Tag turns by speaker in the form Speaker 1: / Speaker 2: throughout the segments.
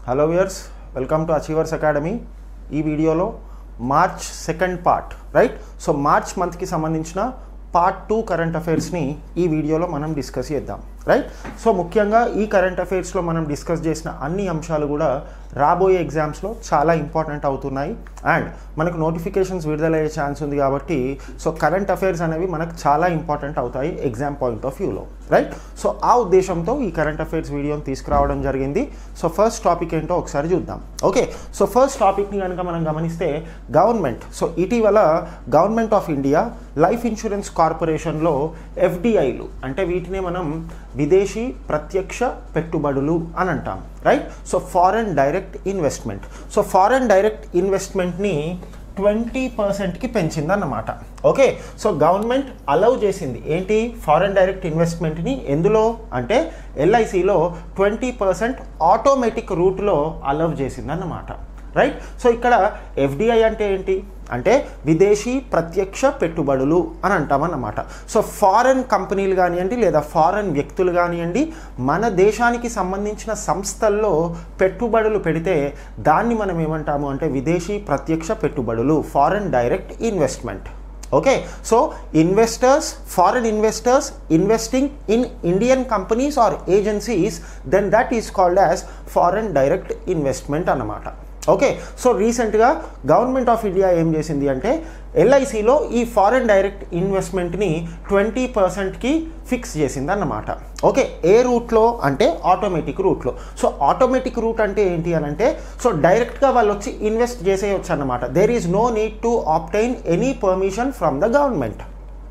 Speaker 1: Hello viewers welcome to achievers academy ఈ వీడియోలో March second part right so March మంత్కి సంబంధించిన పార్ట్ టూ కరెంట్ అఫైర్స్ని ఈ వీడియోలో మనం డిస్కస్ చేద్దాం రైట్ సో ముఖ్యంగా ఈ కరెంట్ అఫైర్స్లో మనం డిస్కస్ చేసిన అన్ని అంశాలు కూడా రాబోయే ఎగ్జామ్స్లో చాలా ఇంపార్టెంట్ అవుతున్నాయి అండ్ మనకు నోటిఫికేషన్స్ విడుదలయ్యే ఛాన్స్ ఉంది కాబట్టి సో కరెంట్ అఫైర్స్ అనేవి మనకు చాలా ఇంపార్టెంట్ అవుతాయి ఎగ్జామ్ పాయింట్ ఆఫ్ వ్యూలో రైట్ సో ఆ ఉద్దేశంతో ఈ కరెంట్ అఫైర్స్ వీడియోని తీసుకురావడం జరిగింది సో ఫస్ట్ టాపిక్ ఏంటో ఒకసారి చూద్దాం ఓకే సో ఫస్ట్ టాపిక్ని కనుక మనం గమనిస్తే గవర్నమెంట్ సో ఇటీవల government of India life insurance కార్పొరేషన్లో ఎఫ్డిఐలు అంటే వీటినే మనం విదేశీ ప్రత్యక్ష పెట్టుబడులు అని అంటాం right so foreign direct investment so foreign direct ఇన్వెస్ట్మెంట్ని ట్వంటీ పర్సెంట్కి పెంచిందన్నమాట ఓకే సో గవర్నమెంట్ అలౌ చేసింది ఏంటి ఫారెన్ డైరెక్ట్ ఇన్వెస్ట్మెంట్ని ఎందులో అంటే ఎల్ఐసిలో ట్వంటీ పర్సెంట్ ఆటోమేటిక్ రూట్లో అలౌ చేసిందన్నమాట రైట్ సో ఇక్కడ ఎఫ్డిఐ అంటే ఏంటి అంటే విదేశీ ప్రత్యక్ష పెట్టుబడులు అని అంటామన్నమాట సో ఫారెన్ కంపెనీలు కానివ్వండి లేదా ఫారెన్ వ్యక్తులు కానివ్వండి మన దేశానికి సంబంధించిన సంస్థల్లో పెట్టుబడులు పెడితే దాన్ని మనం ఏమంటాము అంటే విదేశీ ప్రత్యక్ష పెట్టుబడులు foreign direct investment okay so investors foreign investors investing in Indian companies or agencies then that is called as foreign direct investment అన్నమాట ఓకే సో రీసెంట్గా గవర్నమెంట్ ఆఫ్ ఇండియా ఏం చేసింది అంటే ఎల్ఐసిలో ఈ ఫారెన్ డైరెక్ట్ ఇన్వెస్ట్మెంట్ని ట్వంటీ పర్సెంట్కి ఫిక్స్ చేసింది అన్నమాట ఓకే ఏ రూట్లో అంటే ఆటోమేటిక్ రూట్లో సో ఆటోమేటిక్ రూట్ అంటే ఏంటి అని అంటే సో డైరెక్ట్గా వాళ్ళు వచ్చి ఇన్వెస్ట్ చేసేయచ్చు అన్నమాట there is no need to obtain any permission from the government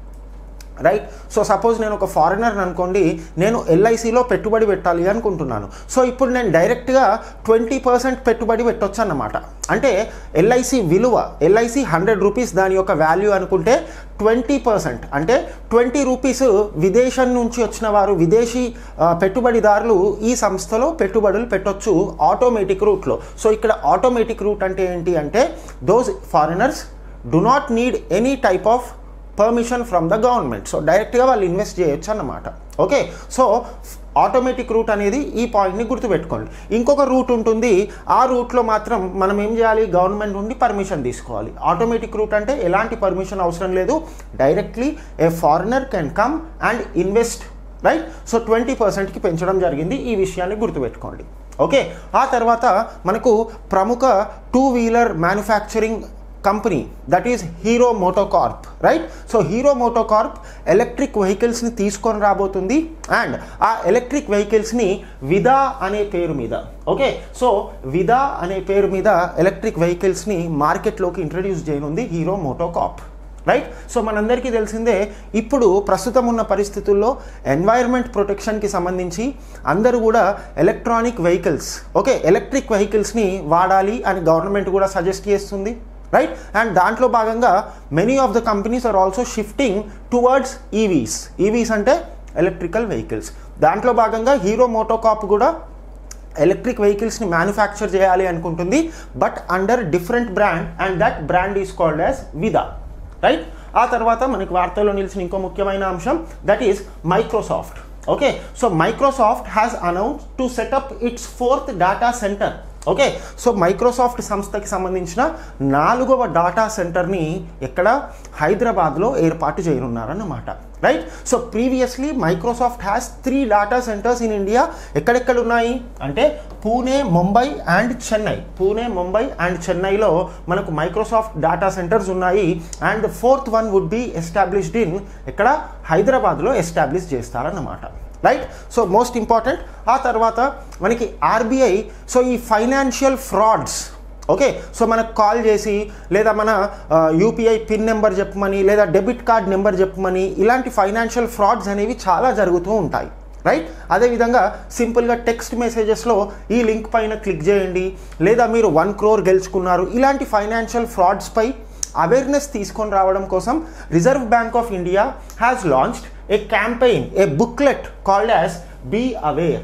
Speaker 1: right so suppose నేను ఒక ఫారినర్ అనుకోండి నేను ఎల్ఐసిలో పెట్టుబడి పెట్టాలి అనుకుంటున్నాను సో ఇప్పుడు నేను డైరెక్ట్గా ట్వంటీ పర్సెంట్ పెట్టుబడి పెట్టొచ్చు అన్నమాట అంటే ఎల్ఐసి విలువ ఎల్ఐసి హండ్రెడ్ రూపీస్ దాని యొక్క వాల్యూ అనుకుంటే ట్వంటీ పర్సెంట్ అంటే ట్వంటీ రూపీస్ విదేశం నుంచి వచ్చిన వారు విదేశీ పెట్టుబడిదారులు ఈ సంస్థలో పెట్టుబడులు పెట్టొచ్చు ఆటోమేటిక్ రూట్లో సో ఇక్కడ ఆటోమేటిక్ రూట్ అంటే ఏంటి అంటే those foreigners do not need any type of permission from the government so డైరెక్ట్గా వాళ్ళు ఇన్వెస్ట్ చేయొచ్చు అన్నమాట ఓకే సో ఆటోమేటిక్ రూట్ అనేది ఈ పాయింట్ని గుర్తుపెట్టుకోండి ఇంకొక రూట్ ఉంటుంది ఆ రూట్లో మాత్రం మనం ఏం చేయాలి గవర్నమెంట్ నుండి పర్మిషన్ తీసుకోవాలి ఆటోమేటిక్ రూట్ అంటే ఎలాంటి పర్మిషన్ అవసరం లేదు directly a foreigner can come and invest right so twenty పర్సెంట్కి పెంచడం జరిగింది ఈ విషయాన్ని గుర్తుపెట్టుకోండి ఓకే ఆ తర్వాత మనకు ప్రముఖ two wheeler manufacturing company that is Hero MotoCorp right so Hero MotoCorp electric వెహికల్స్ని తీసుకొని రాబోతుంది అండ్ ఆ ఎలక్ట్రిక్ వెహికల్స్ని విదా అనే పేరు మీద ఓకే సో విదా అనే పేరు మీద ఎలక్ట్రిక్ వెహికల్స్ని మార్కెట్లోకి ఇంట్రడ్యూస్ చేయనుంది హీరో మోటోకార్ప్ రైట్ సో మనందరికీ తెలిసిందే ఇప్పుడు ప్రస్తుతం ఉన్న పరిస్థితుల్లో ఎన్వైర్న్మెంట్ ప్రొటెక్షన్కి సంబంధించి అందరూ కూడా ఎలక్ట్రానిక్ వెహికల్స్ ఓకే ఎలక్ట్రిక్ వెహికల్స్ని వాడాలి అని గవర్నమెంట్ కూడా సజెస్ట్ చేస్తుంది రైట్ అండ్ దాంట్లో భాగంగా many of the companies are also shifting towards EVs EVs అంటే ఎలక్ట్రికల్ వెహికల్స్ దాంట్లో భాగంగా హీరో మోటోకాప్ కూడా ఎలక్ట్రిక్ వెహికల్స్ని మ్యానుఫ్యాక్చర్ చేయాలి అనుకుంటుంది but under different brand and that brand is called as Vida right ఆ తర్వాత మనకి వార్తల్లో నిలిచిన ఇంకో ముఖ్యమైన అంశం that is Microsoft okay so Microsoft has announce to set up its fourth data centre okay so Microsoft సంస్థకి సంబంధించిన నాలుగవ డాటా సెంటర్ని ఎక్కడ హైదరాబాద్లో ఏర్పాటు చేయనున్నారన్నమాట right so previously Microsoft has three data centres in India ఎక్కడెక్కడ ఉన్నాయి అంటే పూణే ముంబై అండ్ చెన్నై పూణే ముంబై అండ్ చెన్నైలో మనకు మైక్రోసాఫ్ట్ డాటా సెంటర్స్ ఉన్నాయి and fourth one would be established in ఇక్కడ హైదరాబాద్లో ఎస్టాబ్లిష్ చేస్తారన్నమాట రైట్ సో మోస్ట్ ఇంపార్టెంట్ ఆ తర్వాత మనకి ఆర్బీఐ సో ఈ ఫైనాన్షియల్ ఫ్రాడ్స్ ఓకే సో మనకు కాల్ చేసి లేదా మన యూపీఐ పిన్ నెంబర్ చెప్పమని లేదా డెబిట్ కార్డ్ నెంబర్ చెప్పమని ఇలాంటి ఫైనాన్షియల్ ఫ్రాడ్స్ అనేవి చాలా జరుగుతూ ఉంటాయి రైట్ అదేవిధంగా సింపుల్గా టెక్స్ట్ మెసేజెస్లో ఈ లింక్ పైన క్లిక్ చేయండి లేదా మీరు వన్ క్రోర్ గెలుచుకున్నారు ఇలాంటి ఫైనాన్షియల్ ఫ్రాడ్స్పై అవేర్నెస్ తీసుకొని రావడం కోసం Reserve Bank of India has launched a campaign a booklet called as be aware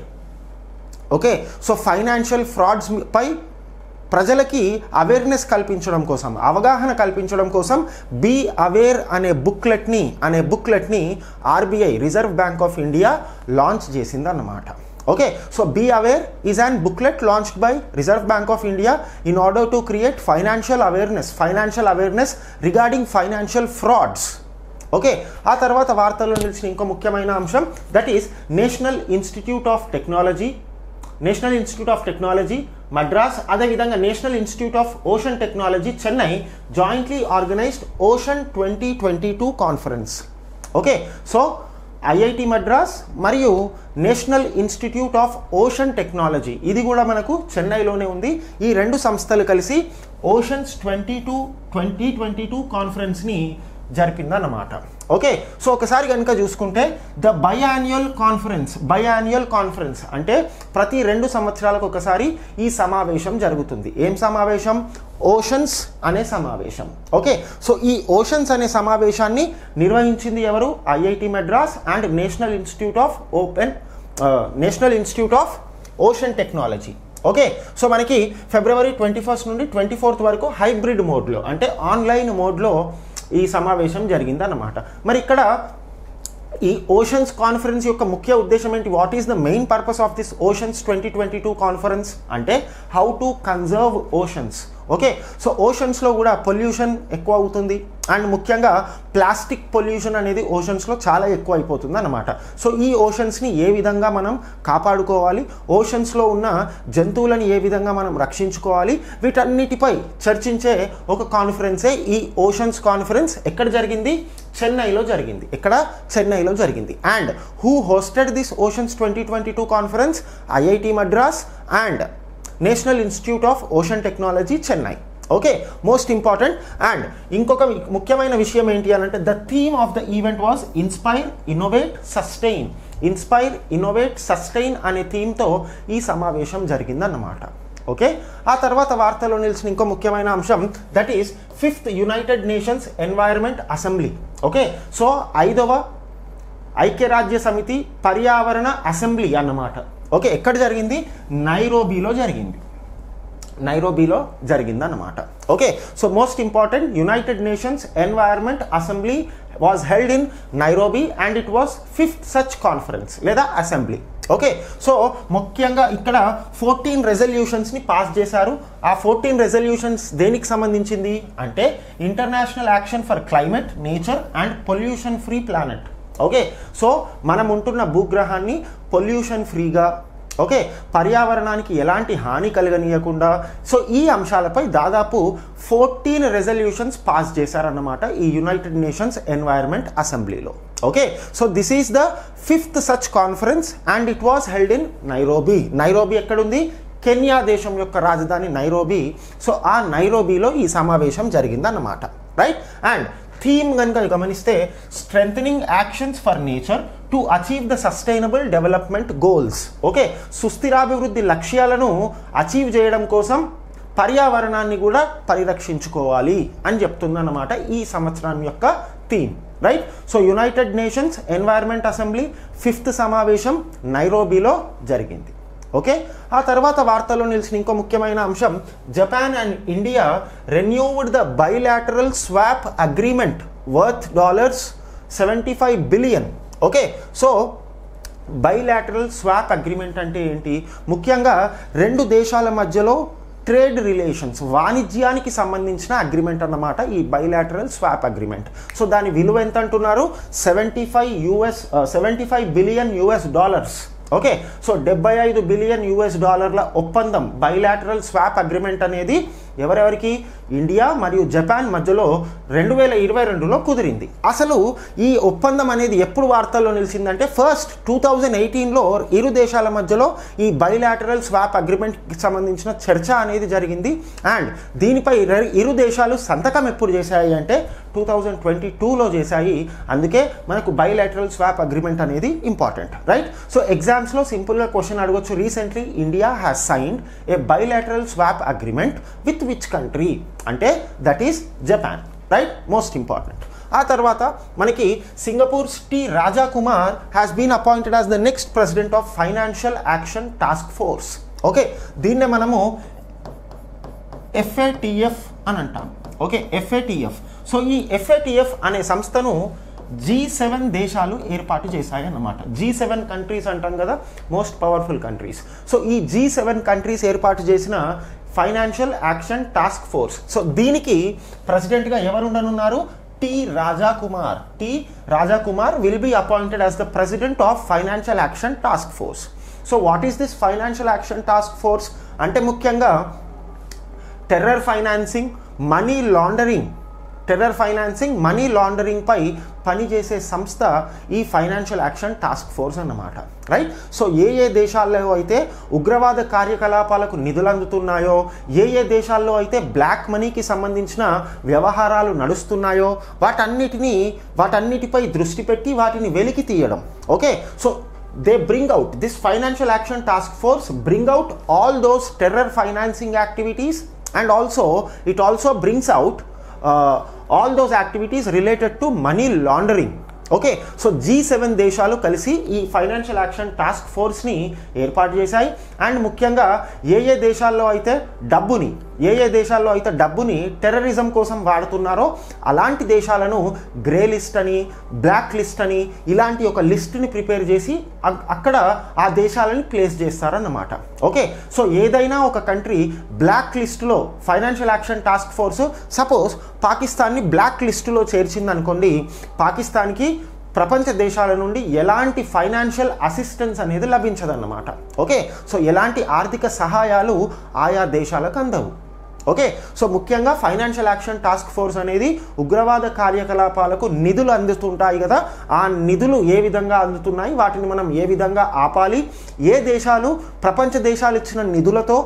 Speaker 1: okay so financial frauds పై ప్రజలకి అవేర్నెస్ కల్పించడం కోసం అవగాహన కల్పించడం కోసం బీ అవేర్ అనే బుక్లెట్ని అనే బుక్లెట్ని RBI Reserve Bank of India launch చేసిందన్నమాట Okay, so Be Aware is an booklet launched by Reserve Bank of India in order to create financial awareness, financial awareness regarding financial frauds. Okay ఆ తర్వాత వార్తల్లో నిలిచిన ఇంకో ముఖ్యమైన అంశం that is National institute of Technology National institute of Technology Madras అదేవిధంగా National institute of Ocean Technology Chennai jointly organised Ocean twenty twenty two conference okay so IIT Madras మరియు National institute of Ocean Technology ఇది కూడా మనకు చెన్నైలోనే ఉంది ఈ రెండు సంస్థలు కలిసి Oceans twenty two twenty twenty two కాన్ఫరెన్స్ని జరిపిందన్నమాట ఓకే సో ఒకసారి కనుక చూసుకుంటే the biannual conference biannual conference అంటే ప్రతి రెండు సంవత్సరాలకు ఒకసారి ఈ సమావేశం జరుగుతుంది ఏం సమావేశం ఓషన్స్ అనే సమావేశం ఓకే సో ఈ ఓషన్స్ అనే సమావేశాన్ని నిర్వహించింది ఎవరు IIT Madras and National institute of open National institute of Ocean Technology okay so మనకి ఫిబ్రవరి ట్వంటీ ఫస్ట్ నుండి ట్వంటీ ఫోర్త్ వరకు హైబ్రిడ్ మోడ్లో అంటే ఆన్లైన్ మోడ్లో ఈ సమావేశం జరిగిందన్నమాట మరి ఇక్కడ ఈ ఓషన్స్ కాన్ఫరెన్స్ యొక్క ముఖ్య ఉద్దేశం ఏంటి what is the main purpose of this Oceans twenty twenty two conference అంటే how to conserve oceans okay so ఓషన్స్లో కూడా పొల్యూషన్ ఎక్కువ అవుతుంది అండ్ ముఖ్యంగా ప్లాస్టిక్ పొల్యూషన్ అనేది ఓషన్స్లో చాలా ఎక్కువ అయిపోతుంది అనమాట సో ఈ ఓషన్స్ని ఏ విధంగా మనం కాపాడుకోవాలి ఓషన్స్లో ఉన్న జంతువులను ఏ విధంగా మనం రక్షించుకోవాలి వీటన్నిటిపై చర్చించే ఒక కాన్ఫరెన్సే ఈ ఓషన్స్ కాన్ఫరెన్స్ ఎక్కడ జరిగింది చెన్నైలో జరిగింది ఎక్కడ చెన్నైలో జరిగింది and who hosted this Oceans twenty twenty two conference IIT Madras and National institute of Ocean Technology Chennai okay most important and ఇంకొక ముఖ్యమైన విషయం ఏంటి అని అంటే the theme of the event was inspire innovate sustain inspire innovate sustain అనే థీమ్తో ఈ సమావేశం జరిగిందన్నమాట ఓకే ఆ తర్వాత వార్తలో నిలిచిన ఇంకో ముఖ్యమైన అంశం that is fifth United Nations Environment Assembly okay so ఐదవ ఐక్యరాజ్య సమితి పర్యావరణ అసెంబ్లీ అన్నమాట ఓకే ఎక్కడ జరిగింది నైరోబీలో జరిగింది నైరోబీలో జరిగిందన్నమాట okay so most important United Nations Environment Assembly was held in Nairobi and it was fifth such conference లేదా అసెంబ్లీ ఓకే సో ముఖ్యంగా ఇక్కడ ఫోర్టీన్ రెజల్యూషన్స్ని పాస్ చేశారు ఆ ఫోర్టీన్ రెజల్యూషన్స్ దేనికి సంబంధించింది అంటే international action for climate nature and pollution free planet okay so మనం ఉంటున్న భూగ్రహాన్ని పొల్యూషన్ ఫ్రీగా ఓకే పర్యావరణానికి ఎలాంటి హాని కలగనీయకుండా సో ఈ అంశాలపై దాదాపు ఫోర్టీన్ రెజల్యూషన్స్ పాస్ చేశారన్నమాట ఈ యునైటెడ్ నేషన్స్ ఎన్వైరన్మెంట్ అసెంబ్లీలో okay so this is the fifth such conference and it was held in Nairobi Nairobi ఎక్కడుంది కెన్యా దేశం యొక్క రాజధాని నైరోబీ సో ఆ నైరోబీలో ఈ సమావేశం జరిగిందన్నమాట రైట్ అండ్ థీమ్ కనుక గమనిస్తే strengthening actions for nature to achieve the sustainable development goals okay సుస్థిరాభివృద్ధి లక్ష్యాలను అచీవ్ చేయడం కోసం పర్యావరణాన్ని కూడా పరిరక్షించుకోవాలి అని చెప్తుందన్నమాట ఈ సంవత్సరం యొక్క theme right so United Nations Environment Assembly fifth సమావేశం నైరోబీలో జరిగింది ఓకే ఆ తర్వాత వార్తల్లో నిలిచిన ఇంకో ముఖ్యమైన అంశం Japan and India renewed the bilateral swap agreement worth dollars seventy five billion okay so bilateral swap agreement అంటే ఏంటి ముఖ్యంగా రెండు దేశాల మధ్యలో ట్రేడ్ రిలేషన్స్ వాణిజ్యానికి సంబంధించిన అగ్రిమెంట్ అన్నమాట ఈ బైలాటరల్ స్వాప్ అగ్రిమెంట్ సో దాని విలువ ఎంత అంటున్నారు seventy five US seventy five billion US dollars okay so డెబ్బై ఐదు బిలియన్ యూఎస్ డాలర్ల ఒప్పందం బైలాటరల్ స్వాప్ అగ్రిమెంట్ అనేది ఎవరెవరికి ఇండియా మరియు జపాన్ మధ్యలో రెండు వేల ఇరవై రెండులో కుదిరింది అసలు ఈ ఒప్పందం అనేది ఎప్పుడు వార్తల్లో నిలిచిందంటే ఫస్ట్ టూ థౌజండ్ ఎయిటీన్లో ఇరు దేశాల మధ్యలో ఈ బైలాటరల్ స్వాప్ అగ్రిమెంట్కి సంబంధించిన చర్చ అనేది జరిగింది అండ్ దీనిపై ఇరు దేశాలు సంతకం ఎప్పుడు చేశాయి అంటే టూ థౌజండ్ ట్వంటీ టూలో చేశాయి అందుకే మనకు బైలాటరల్ స్వాప్ అగ్రిమెంట్ అనేది ఇంపార్టెంట్ రైట్ సో ఎగ్జామ్స్లో సింపుల్గా క్వశ్చన్ అడగొచ్చు recently India has signed a bilateral swap agreement with which country అంటే that is Japan right most important ఆ తర్వాత మనకి Singapore T Raja Kumar has been appointed as the next president of Financial Action Task Force okay దీన్నే మనము FATF అని అంటాం okay FATF so ఈ FATF అనే సంస్థను జీ సెవెన్ దేశాలు ఏర్పాటు చేశాయి అన్నమాట జీ సెవెన్ కంట్రీస్ అంటాం కదా మోస్ట్ పవర్ఫుల్ కంట్రీస్ సో ఈ జీ సెవెన్ కంట్రీస్ ఏర్పాటు చేసిన Financial Action Task Force so దీనికి ప్రెసిడెంట్గా ఎవరు ఉండనున్నారు T Raja Kumar T Raja Kumar will be appointed as the president of Financial Action Task Force so what is this Financial Action Task Force అంటే ముఖ్యంగా terror financing money laundering terror financing money లాండరింగ్పై పనిచేసే సంస్థ ఈ ఫైనాన్షియల్ యాక్షన్ టాస్క్ ఫోర్స్ అన్నమాట right so ఏ ఏ దేశాల్లో అయితే ఉగ్రవాద కార్యకలాపాలకు నిధులు అందుతున్నాయో ఏ ఏ దేశాల్లో అయితే బ్లాక్ మనీకి సంబంధించిన వ్యవహారాలు నడుస్తున్నాయో వాటన్నిటినీ వాటన్నిటిపై దృష్టి పెట్టి వాటిని వెలికి తీయడం okay so they bring out this financial action task force bring out all those terror financing activities and also it also brings out uh, all those activities related to money laundering okay so G seven దేశాలు కలిసి ఈ Financial Action task ఫోర్స్ని ఏర్పాటు చేశాయి and ముఖ్యంగా ఏ ఏ దేశాల్లో అయితే డబ్బుని ఏ ఏ దేశాల్లో అయితే డబ్బుని టెర్రరిజం కోసం వాడుతున్నారో అలాంటి దేశాలను గ్రే లిస్ట్ అని బ్లాక్ లిస్ట్ అని ఇలాంటి ఒక లిస్ట్ని ప్రిపేర్ చేసి అక్- అక్కడ ఆ దేశాలని ప్లేస్ చేస్తారన్నమాట ఓకే సో ఏదైనా ఒక కంట్రీ బ్లాక్ లిస్ట్లో Financial Action Task Force suppose పాకిస్తాన్ని బ్లాక్ లిస్టులో చేర్చింది అనుకోండి పాకిస్తాన్కి ప్రపంచ దేశాల నుండి ఎలాంటి ఫైనాన్షియల్ అసిస్టెన్స్ అనేది లభించదన్నమాట ఓకే సో ఎలాంటి ఆర్థిక సహాయాలు ఆయా దేశాలకు అందవు ఓకే సో ముఖ్యంగా ఫైనాన్షియల్ యాక్షన్ టాస్క్ ఫోర్స్ అనేది ఉగ్రవాద కార్యకలాపాలకు నిధులు అందుతుంటాయి కదా ఆ నిధులు ఏ విధంగా అందుతున్నాయి వాటిని మనం ఏ విధంగా ఆపాలి ఏ దేశాలు ప్రపంచ దేశాలు ఇచ్చిన నిధులతో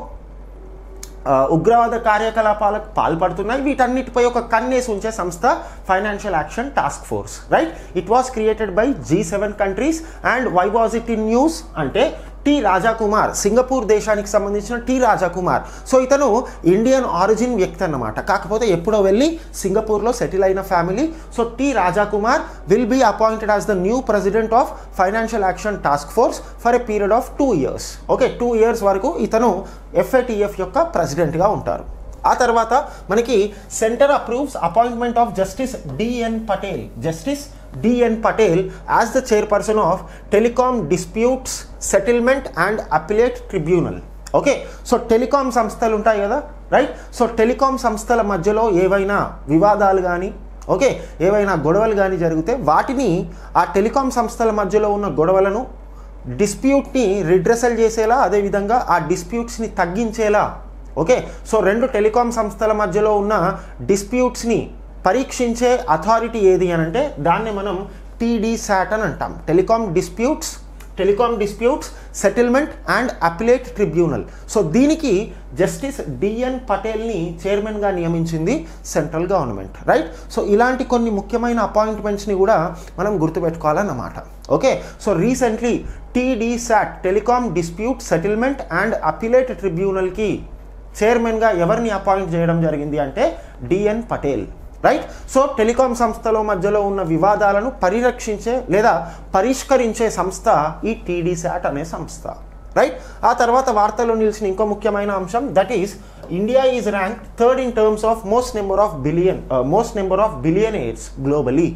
Speaker 1: ఆ, ఉగ్రవాద కార్యకలాపాలకు పాల్పడుతున్నాయి వీటన్నిటిపై ఒక కన్నేసి ఉంచే సంస్థ Financial Action Task Force right it was created by G seven countries and why was it in news అంటే టి రాజా కుమార్ సింగపూర్ దేశానికి సంబంధించిన టి రాజా కుమార్ సో ఇతను ఇండియన్ ఆరిజిన్ వ్యక్తి అన్నమాట కాకపోతే ఎప్పుడో వెళ్ళి సింగపూర్లో సెటిల్ అయిన family so T Raja Kumar will be appointed as the new president of Financial Action Task Force for a period of two years okay two years వరకు ఇతను ఎఫ్ఏటిఎఫ్ యొక్క ప్రెసిడెంట్గా ఉంటారు ఆ తర్వాత మనకి centre approves appointment of justice DN Patel justice DN Patel as the chairperson of Telecom Disputes Settlement and Appellate Tribunal okay so telecom సంస్థలు ఉంటాయి కదా రైట్ సో టెలికాం సంస్థల మధ్యలో ఏవైనా వివాదాలు కానీ ఓకే ఏవైనా గొడవలు కానీ జరిగితే వాటిని ఆ టెలికాం సంస్థల మధ్యలో ఉన్న గొడవలను డిస్ప్యూట్ని రిడ్రెసల్ చేసేలా అదేవిధంగా ఆ డిస్ప్యూట్స్ని తగ్గించేలా ఓకే సో రెండు టెలికాం సంస్థల మధ్యలో ఉన్న డిస్ప్యూట్స్ని పరీక్షించే అథారిటీ ఏది అని అంటే దాన్ని మనం టీడీ శాట్ అని అంటాం Telecom Disputes Telecom Disputes Settlement and Appellate Tribunal so దీనికి జస్టిస్ డిఎన్ పటేల్ని చైర్మన్గా నియమించింది సెంట్రల్ గవర్నమెంట్ రైట్ సో ఇలాంటి కొన్ని ముఖ్యమైన అపాయింట్మెంట్స్ని కూడా మనం గుర్తుపెట్టుకోవాలన్నమాట okay so recently TDSAT Telecom Dispute Settlement and Appellate ట్రిబ్యునల్కి చైర్మన్గా ఎవరిని అపాయింట్ చేయడం జరిగింది అంటే DN Patel right so telecom సంస్థల మధ్యలో ఉన్న వివాదాలను పరిరక్షించే లేదా పరిష్కరించే సంస్థ ఈ టీడీ శాట్ అనే సంస్థ రైట్ ఆ తర్వాత వార్తల్లో నిలిచిన ఇంకో ముఖ్యమైన అంశం that is India is rank third in terms of most number of billion most number of billionaires globally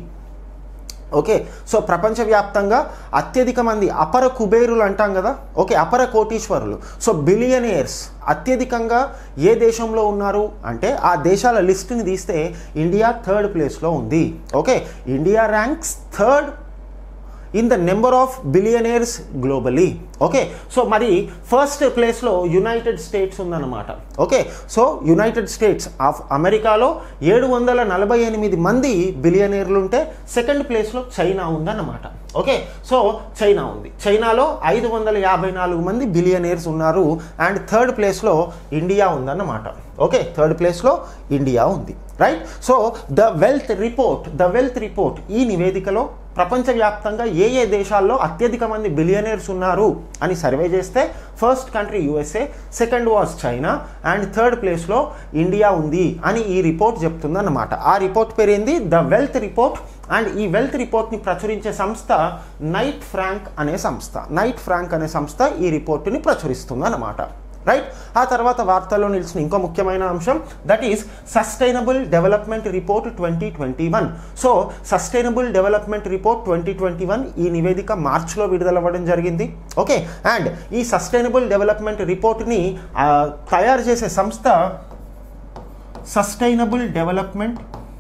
Speaker 1: okay so ప్రపంచవ్యాప్తంగా అత్యధిక మంది అపర కుబేరులు అంటాం కదా ఓకే అపర కోటీశ్వరులు సో బిలియనియర్స్ అత్యధికంగా ఏ దేశంలో ఉన్నారు అంటే ఆ దేశాల లిస్ట్ని తీస్తే ఇండియా థర్డ్ ప్లేస్లో ఉంది okay India ranks third in the number of billionaires globally okay so మరి ఫస్ట్ ప్లేస్లో యునైటెడ్ స్టేట్స్ ఉందన్నమాట okay so United States of అమెరికాలో ఏడు వందల నలభై ఎనిమిది మంది బిలియనేర్లు ఉంటే సెకండ్ ప్లేస్లో చైనా ఉందన్నమాట ఓకే సో చైనా ఉంది చైనాలో ఐదు వందల యాభై నాలుగు మంది బిలియనేర్స్ ఉన్నారు అండ్ థర్డ్ ప్లేస్లో ఇండియా ఉందన్నమాట ఓకే థర్డ్ ప్లేస్లో ఇండియా ఉంది right so the wealth report the wealth report ఈ నివేదికలో ప్రపంచవ్యాప్తంగా ఏ ఏ దేశాల్లో అత్యధిక మంది బిలియనర్స్ ఉన్నారు అని సర్వే చేస్తే first country USA second was China and third ప్లేస్లో ఇండియా ఉంది అని ఈ రిపోర్ట్ చెప్తుందన్నమాట ఆ రిపోర్ట్ పేరేంది ద వెల్త్ రిపోర్ట్ అండ్ ఈ వెల్త్ రిపోర్ట్ని ప్రచురించే సంస్థ నైట్ ఫ్రాంక్ అనే సంస్థ నైట్ ఫ్రాంక్ అనే సంస్థ ఈ రిపోర్టుని ప్రచురిస్తుంది అన్నమాట రైట్ ఆ తర్వాత వార్తల్లో నిలిచిన ఇంకో ముఖ్యమైన అంశం that is sustainable development report twenty twenty one so sustainable development report twenty twenty one ఈ నివేదిక మార్చ్లో విడుదలవ్వడం జరిగింది ఓకే అండ్ ఈ సస్టైనబుల్ డెవలప్మెంట్ రిపోర్ట్ని ఆ, తయారు చేసే సంస్థ sustainable development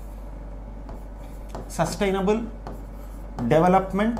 Speaker 1: Sustainable Development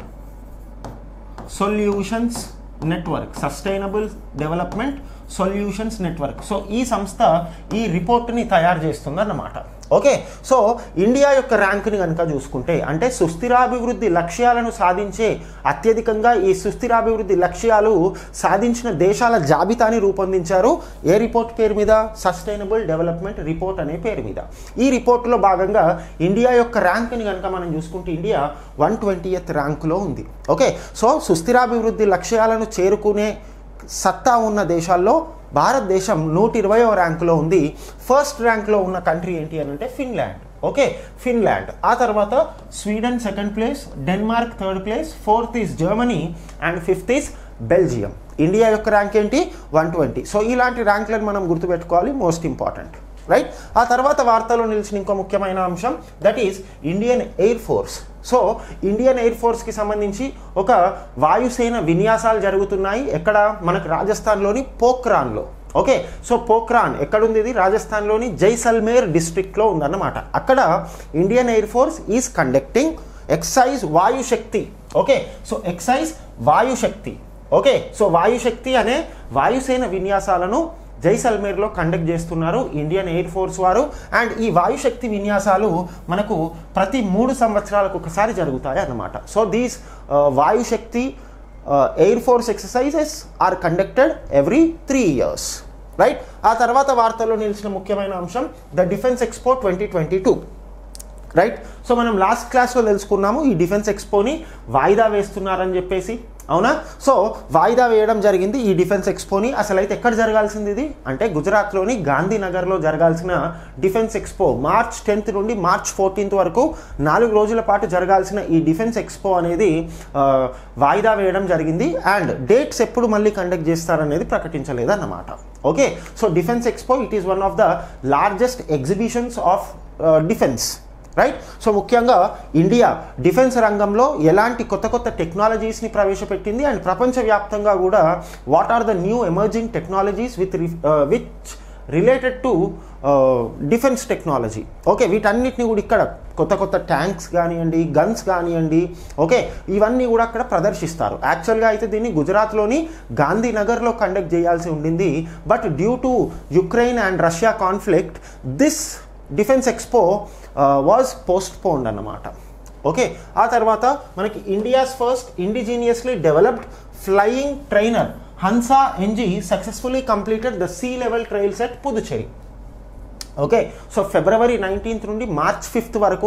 Speaker 1: Solutions Network Sustainable Development Solutions Network so ఈ సంస్థ ఈ రిపోర్ట్ని తయారు చేస్తుందన్నమాట ఓకే సో ఇండియా యొక్క ర్యాంక్ని కనుక చూసుకుంటే అంటే సుస్థిరాభివృద్ధి లక్ష్యాలను సాధించే అత్యధికంగా ఈ సుస్థిరాభివృద్ధి లక్ష్యాలు సాధించిన దేశాల జాబితాని రూపొందించారు ఏ రిపోర్ట్ పేరు మీద సస్టైనబుల్ డెవలప్మెంట్ రిపోర్ట్ అనే పేరు మీద ఈ రిపోర్ట్లో భాగంగా ఇండియా యొక్క ర్యాంక్ని కనుక మనం చూసుకుంటే ఇండియా వన్ ట్వంటీయత్ ర్యాంకులో ఉంది ఓకే సో సుస్థిరాభివృద్ధి లక్ష్యాలను చేరుకునే సత్తా ఉన్న దేశాల్లో భారతదేశం నూట ఇరవయో ర్యాంకులో ఉంది ఫస్ట్ ర్యాంక్లో ఉన్న కంట్రీ ఏంటి అని అంటే ఫిన్లాండ్ ఓకే ఫిన్లాండ్ ఆ తర్వాత Sweden second place Denmark third place fourth is Germany and fifth is Belgium India యొక్క ర్యాంక్ ఏంటి వన్ ట్వంటీ సో ఇలాంటి ర్యాంకులను మనం గుర్తుపెట్టుకోవాలి మోస్ట్ ఇంపార్టెంట్ రైట్ ఆ తర్వాత వార్తలో నిలిచిన ఇంకో ముఖ్యమైన అంశం that is Indian Air Force so Indian Air ఫోర్స్కి సంబంధించి ఒక వాయుసేన విన్యాసాలు జరుగుతున్నాయి ఎక్కడ మనకు రాజస్థాన్లోని పోఖ్రాన్లో ఓకే సో పోఖ్రాన్ ఎక్కడుంది ఇది రాజస్థాన్లోని జైసల్మేర్ డిస్ట్రిక్ట్లో ఉందన్నమాట అక్కడ Indian Air Force is conducting exercise Vayu Shakti okay so exercise Vayu Shakti okay so Vayu Shakti అనే వాయుసేన విన్యాసాలను జైసల్మేర్లో కండక్ట్ చేస్తున్నారు ఇండియన్ ఎయిర్ ఫోర్స్ వారు అండ్ ఈ వాయుశక్తి విన్యాసాలు మనకు ప్రతి మూడు సంవత్సరాలకు ఒకసారి జరుగుతాయి అన్నమాట so these Vayu Shakti Air force exercises are conducted every three years right ఆ తర్వాత వార్తల్లో నిలిచిన ముఖ్యమైన అంశం the Defence Expo twenty twenty two right so మనం లాస్ట్ క్లాస్లో తెలుసుకున్నాము ఈ డిఫెన్స్ ఎక్స్పోని వాయిదా వేస్తున్నారని చెప్పేసి అవునా సో వాయిదా వేయడం జరిగింది ఈ డిఫెన్స్ ఎక్స్పోని అసలు అయితే ఎక్కడ జరగాల్సింది ఇది అంటే గుజరాత్లోని గాంధీనగర్లో జరగాల్సిన డిఫెన్స్ ఎక్స్పో మార్చ్ టెన్త్ నుండి మార్చ్ ఫోర్టీన్త్ వరకు నాలుగు రోజుల పాటు జరగాల్సిన ఈ డిఫెన్స్ ఎక్స్పో అనేది ఆ, వాయిదా వేయడం జరిగింది అండ్ డేట్స్ ఎప్పుడు మళ్ళీ కండక్ట్ చేస్తారనేది ప్రకటించలేదు అన్నమాట okay so Defence Expo it is one of the largest exhibitions of defence right so ముఖ్యంగా ఇండియా డిఫెన్స్ రంగంలో ఎలాంటి కొత్త కొత్త టెక్నాలజీస్ని ప్రవేశపెట్టింది అండ్ ప్రపంచవ్యాప్తంగా కూడా what are the new emerging technologies with which related to defence technology okay వీటన్నిటిని కూడా ఇక్కడ కొత్త కొత్త ట్యాంక్స్ కానివ్వండి గన్స్ కానివ్వండి ఓకే ఇవన్నీ కూడా అక్కడ ప్రదర్శిస్తారు యాక్చువల్గా అయితే దీన్ని గుజరాత్లోని గాంధీనగర్లో కండక్ట్ చేయాల్సి ఉండింది but due to Ukraine and Russia conflict this Defence Expo was postponed అన్నమాట ఓకే ఆ తర్వాత మనకి India's first indigenously developed flying trainer Hansa NG successfully completed the sea level trials at Puducherry okay so February nineteenth నుండి March fifth వరకు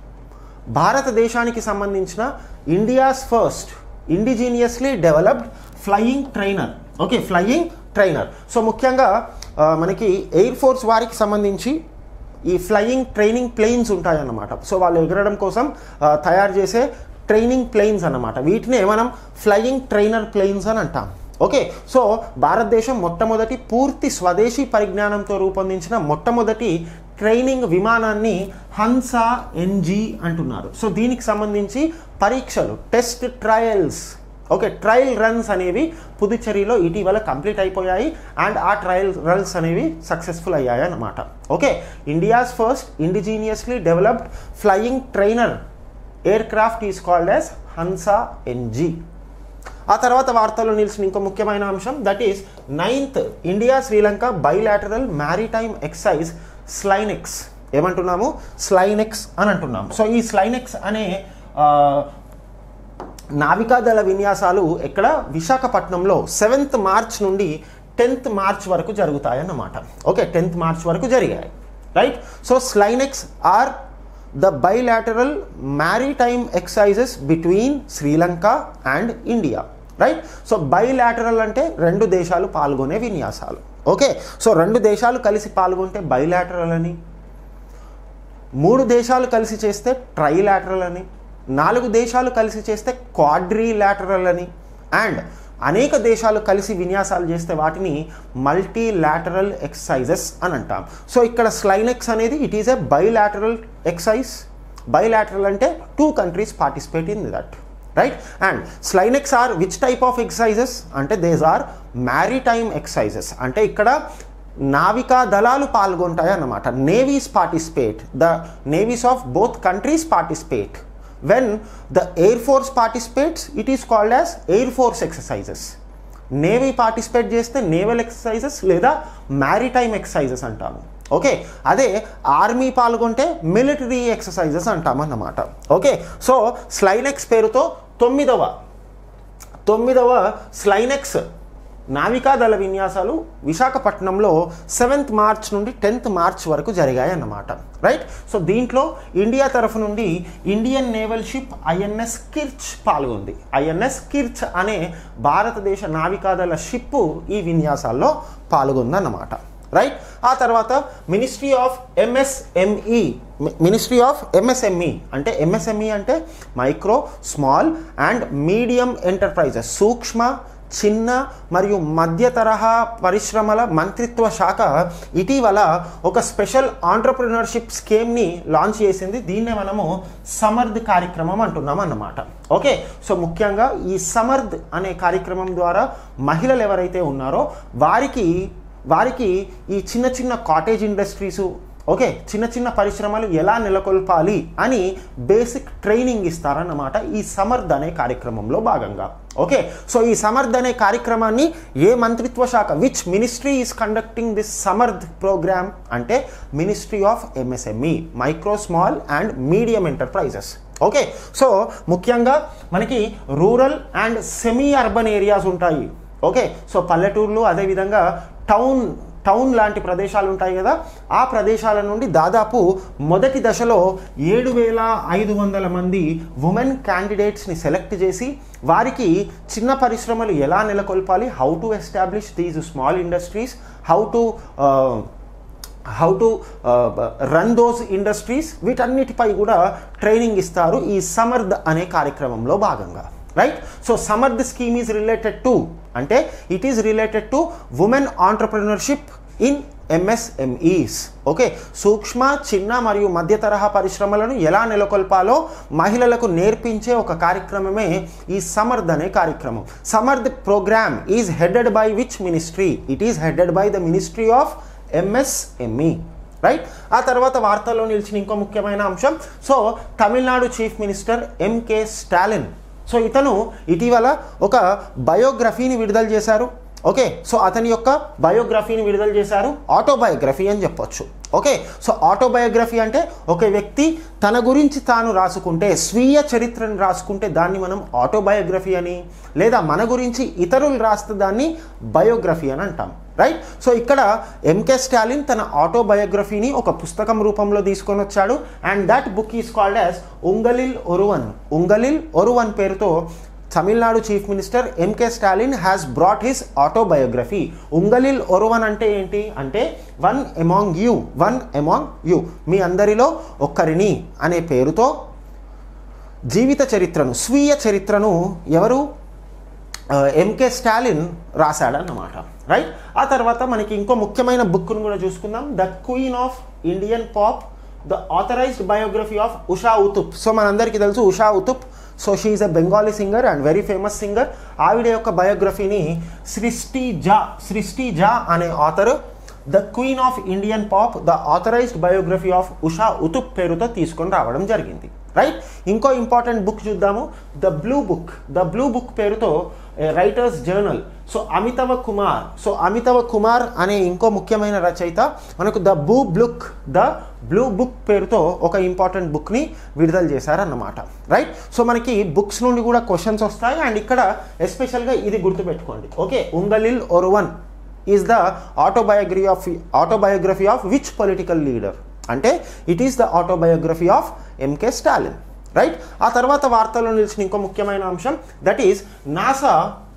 Speaker 1: భారతదేశానికి సంబంధించిన India's first indigenously developed flying trainer okay flying trainer so ముఖ్యంగా ఆ, మనకి ఎయిర్ ఫోర్స్ వారికి సంబంధించి ఈ ఫ్లయింగ్ ట్రైనింగ్ ప్లేన్స్ ఉంటాయన్నమాట సో వాళ్ళు ఎగరడం కోసం ఆ, తయారు చేసే ట్రైనింగ్ ప్లేన్స్ అన్నమాట వీటినే మనం ఫ్లయింగ్ ట్రైనర్ ప్లేన్స్ అని అంటాం ఓకే సో భారతదేశం మొట్టమొదటి పూర్తి స్వదేశీ పరిజ్ఞానంతో రూపొందించిన మొట్టమొదటి ట్రైనింగ్ విమానాన్ని హన్సా ఎన్జీ అంటున్నారు సో దీనికి సంబంధించి పరీక్షలు test trials okay trial runs అనేవి పుదుచ్చేరిలో ఇటీవల కంప్లీట్ అయిపోయాయి అండ్ ఆ ట్రయల్ రన్స్ అనేవి సక్సెస్ఫుల్ అయ్యాయి అన్నమాట okay India's first indigenously developed flying trainer aircraft is called as Hansa NG ఆ తర్వాత వార్తల్లో నిలిచిన ఇంకో ముఖ్యమైన అంశం that is ninth India Sri Lanka bilateral maritime exercise SLINEX ఏమంటున్నాము స్లైనెక్స్ అని అంటున్నాము సో ఈ స్లైనెక్స్ అనే ఆ, నావికాదళ విన్యాసాలు ఎక్కడ విశాఖపట్నంలో సెవెంత్ మార్చ్ నుండి టెన్త్ మార్చ్ వరకు జరుగుతాయన్నమాట ఓకే టెన్త్ మార్చ్ వరకు జరిగాయి right so స్లైనెక్స్ are the bilateral maritime exercises between Sri Lanka and India right so bilateral అంటే రెండు దేశాలు పాల్గొనే విన్యాసాలు ఓకే సో రెండు దేశాలు కలిసి పాల్గొంటే బైలాటరల్ అని మూడు దేశాలు కలిసి చేస్తే ట్రైలాటరల్ అని నాలుగు దేశాలు కలిసి చేస్తే క్వాడ్రీలాటరల్ అని అండ్ అనేక దేశాలు కలిసి విన్యాసాలు చేస్తే వాటిని మల్టీలాటరల్ ఎక్సర్సైజెస్ అని అంటాం సో ఇక్కడ స్లైనెక్స్ అనేది it is a bilateral exercise bilateral అంటే two countries participate in that right and SLINEX are which type of exercises అంటే దేస్ ఆర్ మ్యారిటైమ్ ఎక్సైజెస్ అంటే ఇక్కడ నావికా దళాలు పాల్గొంటాయి అన్నమాట navies participate the navies of both countries participate when the air force participates it is called as air force exercises navy participate చేస్తే naval exercises లేదా maritime exercises అంటాము ఓకే అదే ఆర్మీ పాల్గొంటే మిలిటరీ ఎక్సర్సైజెస్ అంటాం అన్నమాట ఓకే సో స్లైనెక్స్ పేరుతో తొమ్మిదవ తొమ్మిదవ స్లైనెక్స్ నావికాదళ విన్యాసాలు విశాఖపట్నంలో సెవెంత్ మార్చ్ నుండి టెన్త్ మార్చ్ వరకు జరిగాయి అన్నమాట రైట్ సో దీంట్లో ఇండియా తరఫు నుండి Indian naval ship INS Kirch పాల్గొంది ఐఎన్ఎస్ కిర్చ్ అనే భారతదేశ నావికాదళ షిప్ ఈ విన్యాసాల్లో పాల్గొందన్నమాట రైట్ ఆ తర్వాత ministry of MSME ministry of MSME అంటే ఎంఎస్ఎంఈ అంటే micro small and medium enterprises సూక్ష్మ చిన్న మరియు మధ్య తరహా పరిశ్రమల మంత్రిత్వ శాఖ ఇటీవల ఒక స్పెషల్ ఆంటర్ప్రినర్షిప్ స్కీమ్ని లాంచ్ చేసింది దీన్నే మనము సమర్థ్ కార్యక్రమం అంటున్నాం అన్నమాట ఓకే సో ముఖ్యంగా ఈ సమర్థ్ అనే కార్యక్రమం ద్వారా మహిళలు ఎవరైతే ఉన్నారో వారికి వారికి ఈ చిన్న చిన్న కాటేజ్ ఇండస్ట్రీసు ఓకే చిన్న చిన్న పరిశ్రమలు ఎలా నెలకొల్పాలి అని బేసిక్ ట్రైనింగ్ ఇస్తారన్నమాట ఈ సమర్థ్ అనే కార్యక్రమంలో భాగంగా ఓకే సో ఈ సమర్థ్ అనే కార్యక్రమాన్ని ఏ మంత్రిత్వ శాఖ which ministry is conducting this Samarth programme అంటే ministry of MSME micro small and medium enterprises okay so ముఖ్యంగా మనకి rural and semi urban areas ఉంటాయి ఓకే సో పల్లెటూర్లు అదేవిధంగా టౌన్ టౌన్ లాంటి ప్రదేశాలు ఉంటాయి కదా ఆ ప్రదేశాల నుండి దాదాపు మొదటి దశలో ఏడు వేల ఐదు వందల మంది ఉమెన్ క్యాండిడేట్స్ని సెలెక్ట్ చేసి వారికి చిన్న పరిశ్రమలు ఎలా నెలకొల్పాలి how to establish these small industries how to how to run those industries వీటన్నిటిపై కూడా ట్రైనింగ్ ఇస్తారు ఈ సమర్థ్ అనే కార్యక్రమంలో భాగంగా right so Samarth scheme is related to అంటే it is related to women entrepreneurship in MSMEs okay సూక్ష్మ చిన్న మరియు మధ్య తరహా పరిశ్రమలను ఎలా నెలకొల్పాలో మహిళలకు నేర్పించే ఒక కార్యక్రమమే ఈ సమర్థ్ అనే కార్యక్రమం Samarth program is headed by which ministry it is headed by the ministry of MSME right ఆ తర్వాత వార్తల్లో నిలిచిన ఇంకో ముఖ్యమైన అంశం so Tamil Nadu chief minister MK Stalin so ఇతను ఇటీవల ఒక బయోగ్రఫీని విడుదల చేశారు ఓకే సో అతని యొక్క బయోగ్రఫీని విడుదల చేశారు ఆటోబయోగ్రఫీ అని చెప్పొచ్చు ఓకే సో ఆటోబయోగ్రఫీ అంటే ఒక వ్యక్తి తన గురించి తాను రాసుకుంటే స్వీయ చరిత్రను రాసుకుంటే దాన్ని మనం ఆటోబయోగ్రఫీ అని లేదా మన గురించి ఇతరులు రాస్తే దాన్ని బయోగ్రఫీ అని అంటాం రైట్ సో ఇక్కడ ఎంకే స్టాలిన్ తన ఆటోబయోగ్రఫీని ఒక పుస్తకం రూపంలో తీసుకొని వచ్చాడు and that book is called as ఉంగలిల్ Oruvan ఉంగలిల్ Oruvan పేరుతో Tamil Nadu chief minister MK Stalin has brought his autobiography ఉంగలిల్ Oruvan అంటే ఏంటి అంటే one among you one among you మీ అందరిలో ఒక్కరిని అనే పేరుతో జీవిత చరిత్రను స్వీయ చరిత్రను ఎవరు ఎంకే స్టాలిన్ రాశాడన్నమాట రైట్ ఆ తర్వాత మనకి ఇంకో ముఖ్యమైన బుక్ను కూడా చూసుకుందాం the queen of Indian pop the authorised biography of Usha Uthup so మనందరికీ తెలుసు Usha Uthup so she's a Bengali singer and very famous singer ఆవిడ యొక్క బయోగ్రఫీని సృష్టి జా సృష్టి జా అనే author the queen of Indian pop the authorised biography of Usha Uthup పేరుతో తీసుకొని రావడం జరిగింది రైట్ ఇంకో ఇంపార్టెంట్ బుక్ చూద్దాము the blue book the blue book పేరుతో writers journal so Amitava Kumar so Amitava Kumar అనే ఇంకో ముఖ్యమైన రచయిత మనకు the blue book the blue book పేరుతో ఒక ఇంపార్టెంట్ బుక్ని విడుదల చేశారన్నమాట రైట్ సో మనకి బుక్స్ నుండి కూడా క్వశ్చన్స్ వస్తాయి అండ్ ఇక్కడ ఎస్పెషల్గా ఇది గుర్తుపెట్టుకోండి okay Ungalil Oruvan is the autobiography of autobiography of which political leader అంటే it is the autobiography of M K Stalin right ఆ తర్వాత వార్తల్లో నిలిచిన ఇంకో ముఖ్యమైన అంశం that is NASA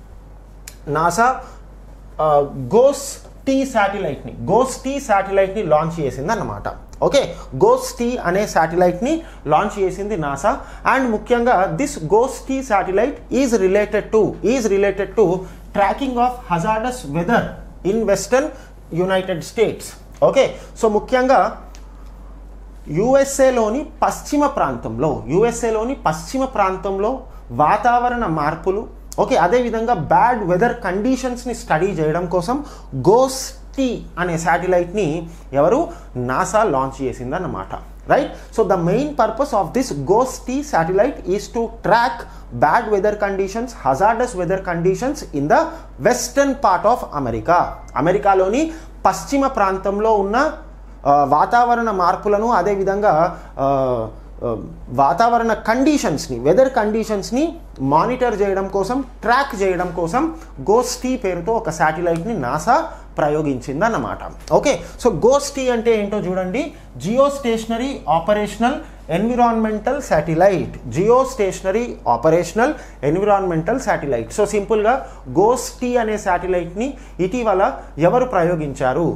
Speaker 1: NASA GOES T శాటిలైట్ని గోస్ టీ శాటిలైట్ని లాంచ్ చేసింది అన్నమాట ఓకే గోస్టీ అనే శాటిలైట్ని లాంచ్ చేసింది నాసా అండ్ ముఖ్యంగా this GOES T satellite is related to is related to tracking of hazardous weather in western United states okay so ముఖ్యంగా యుఎస్ఏలోని పశ్చిమ ప్రాంతంలో యుఎస్ఏలోని పశ్చిమ ప్రాంతంలో వాతావరణ మార్పులు ఓకే అదేవిధంగా బ్యాడ్ వెదర్ కండిషన్స్ని స్టడీ చేయడం కోసం గోస్టీ అనే శాటిలైట్ని ఎవరు నాసా లాంచ్ చేసిందన్నమాట right so the main purpose of this GOES T satellite is to track bad weather conditions hazardous weather conditions in the western part of America అమెరికాలోని పశ్చిమ ప్రాంతంలో ఉన్న ఆ, వాతావరణ మార్పులను అదేవిధంగా ఆ, ఆ, వాతావరణ కండిషన్స్ని వెదర్ కండిషన్స్ని మానిటర్ చేయడం కోసం ట్రాక్ చేయడం కోసం గోస్టీ పేరుతో ఒక శాటిలైట్ని నాసా ప్రయోగించిందన్నమాట ఓకే సో గోస్టీ అంటే ఏంటో చూడండి geostationary operational environmental satellite geostationary operational environmental satellite so సింపుల్గా గోస్టీ అనే శాటిలైట్ని ఇటీవల ఎవరు ప్రయోగించారు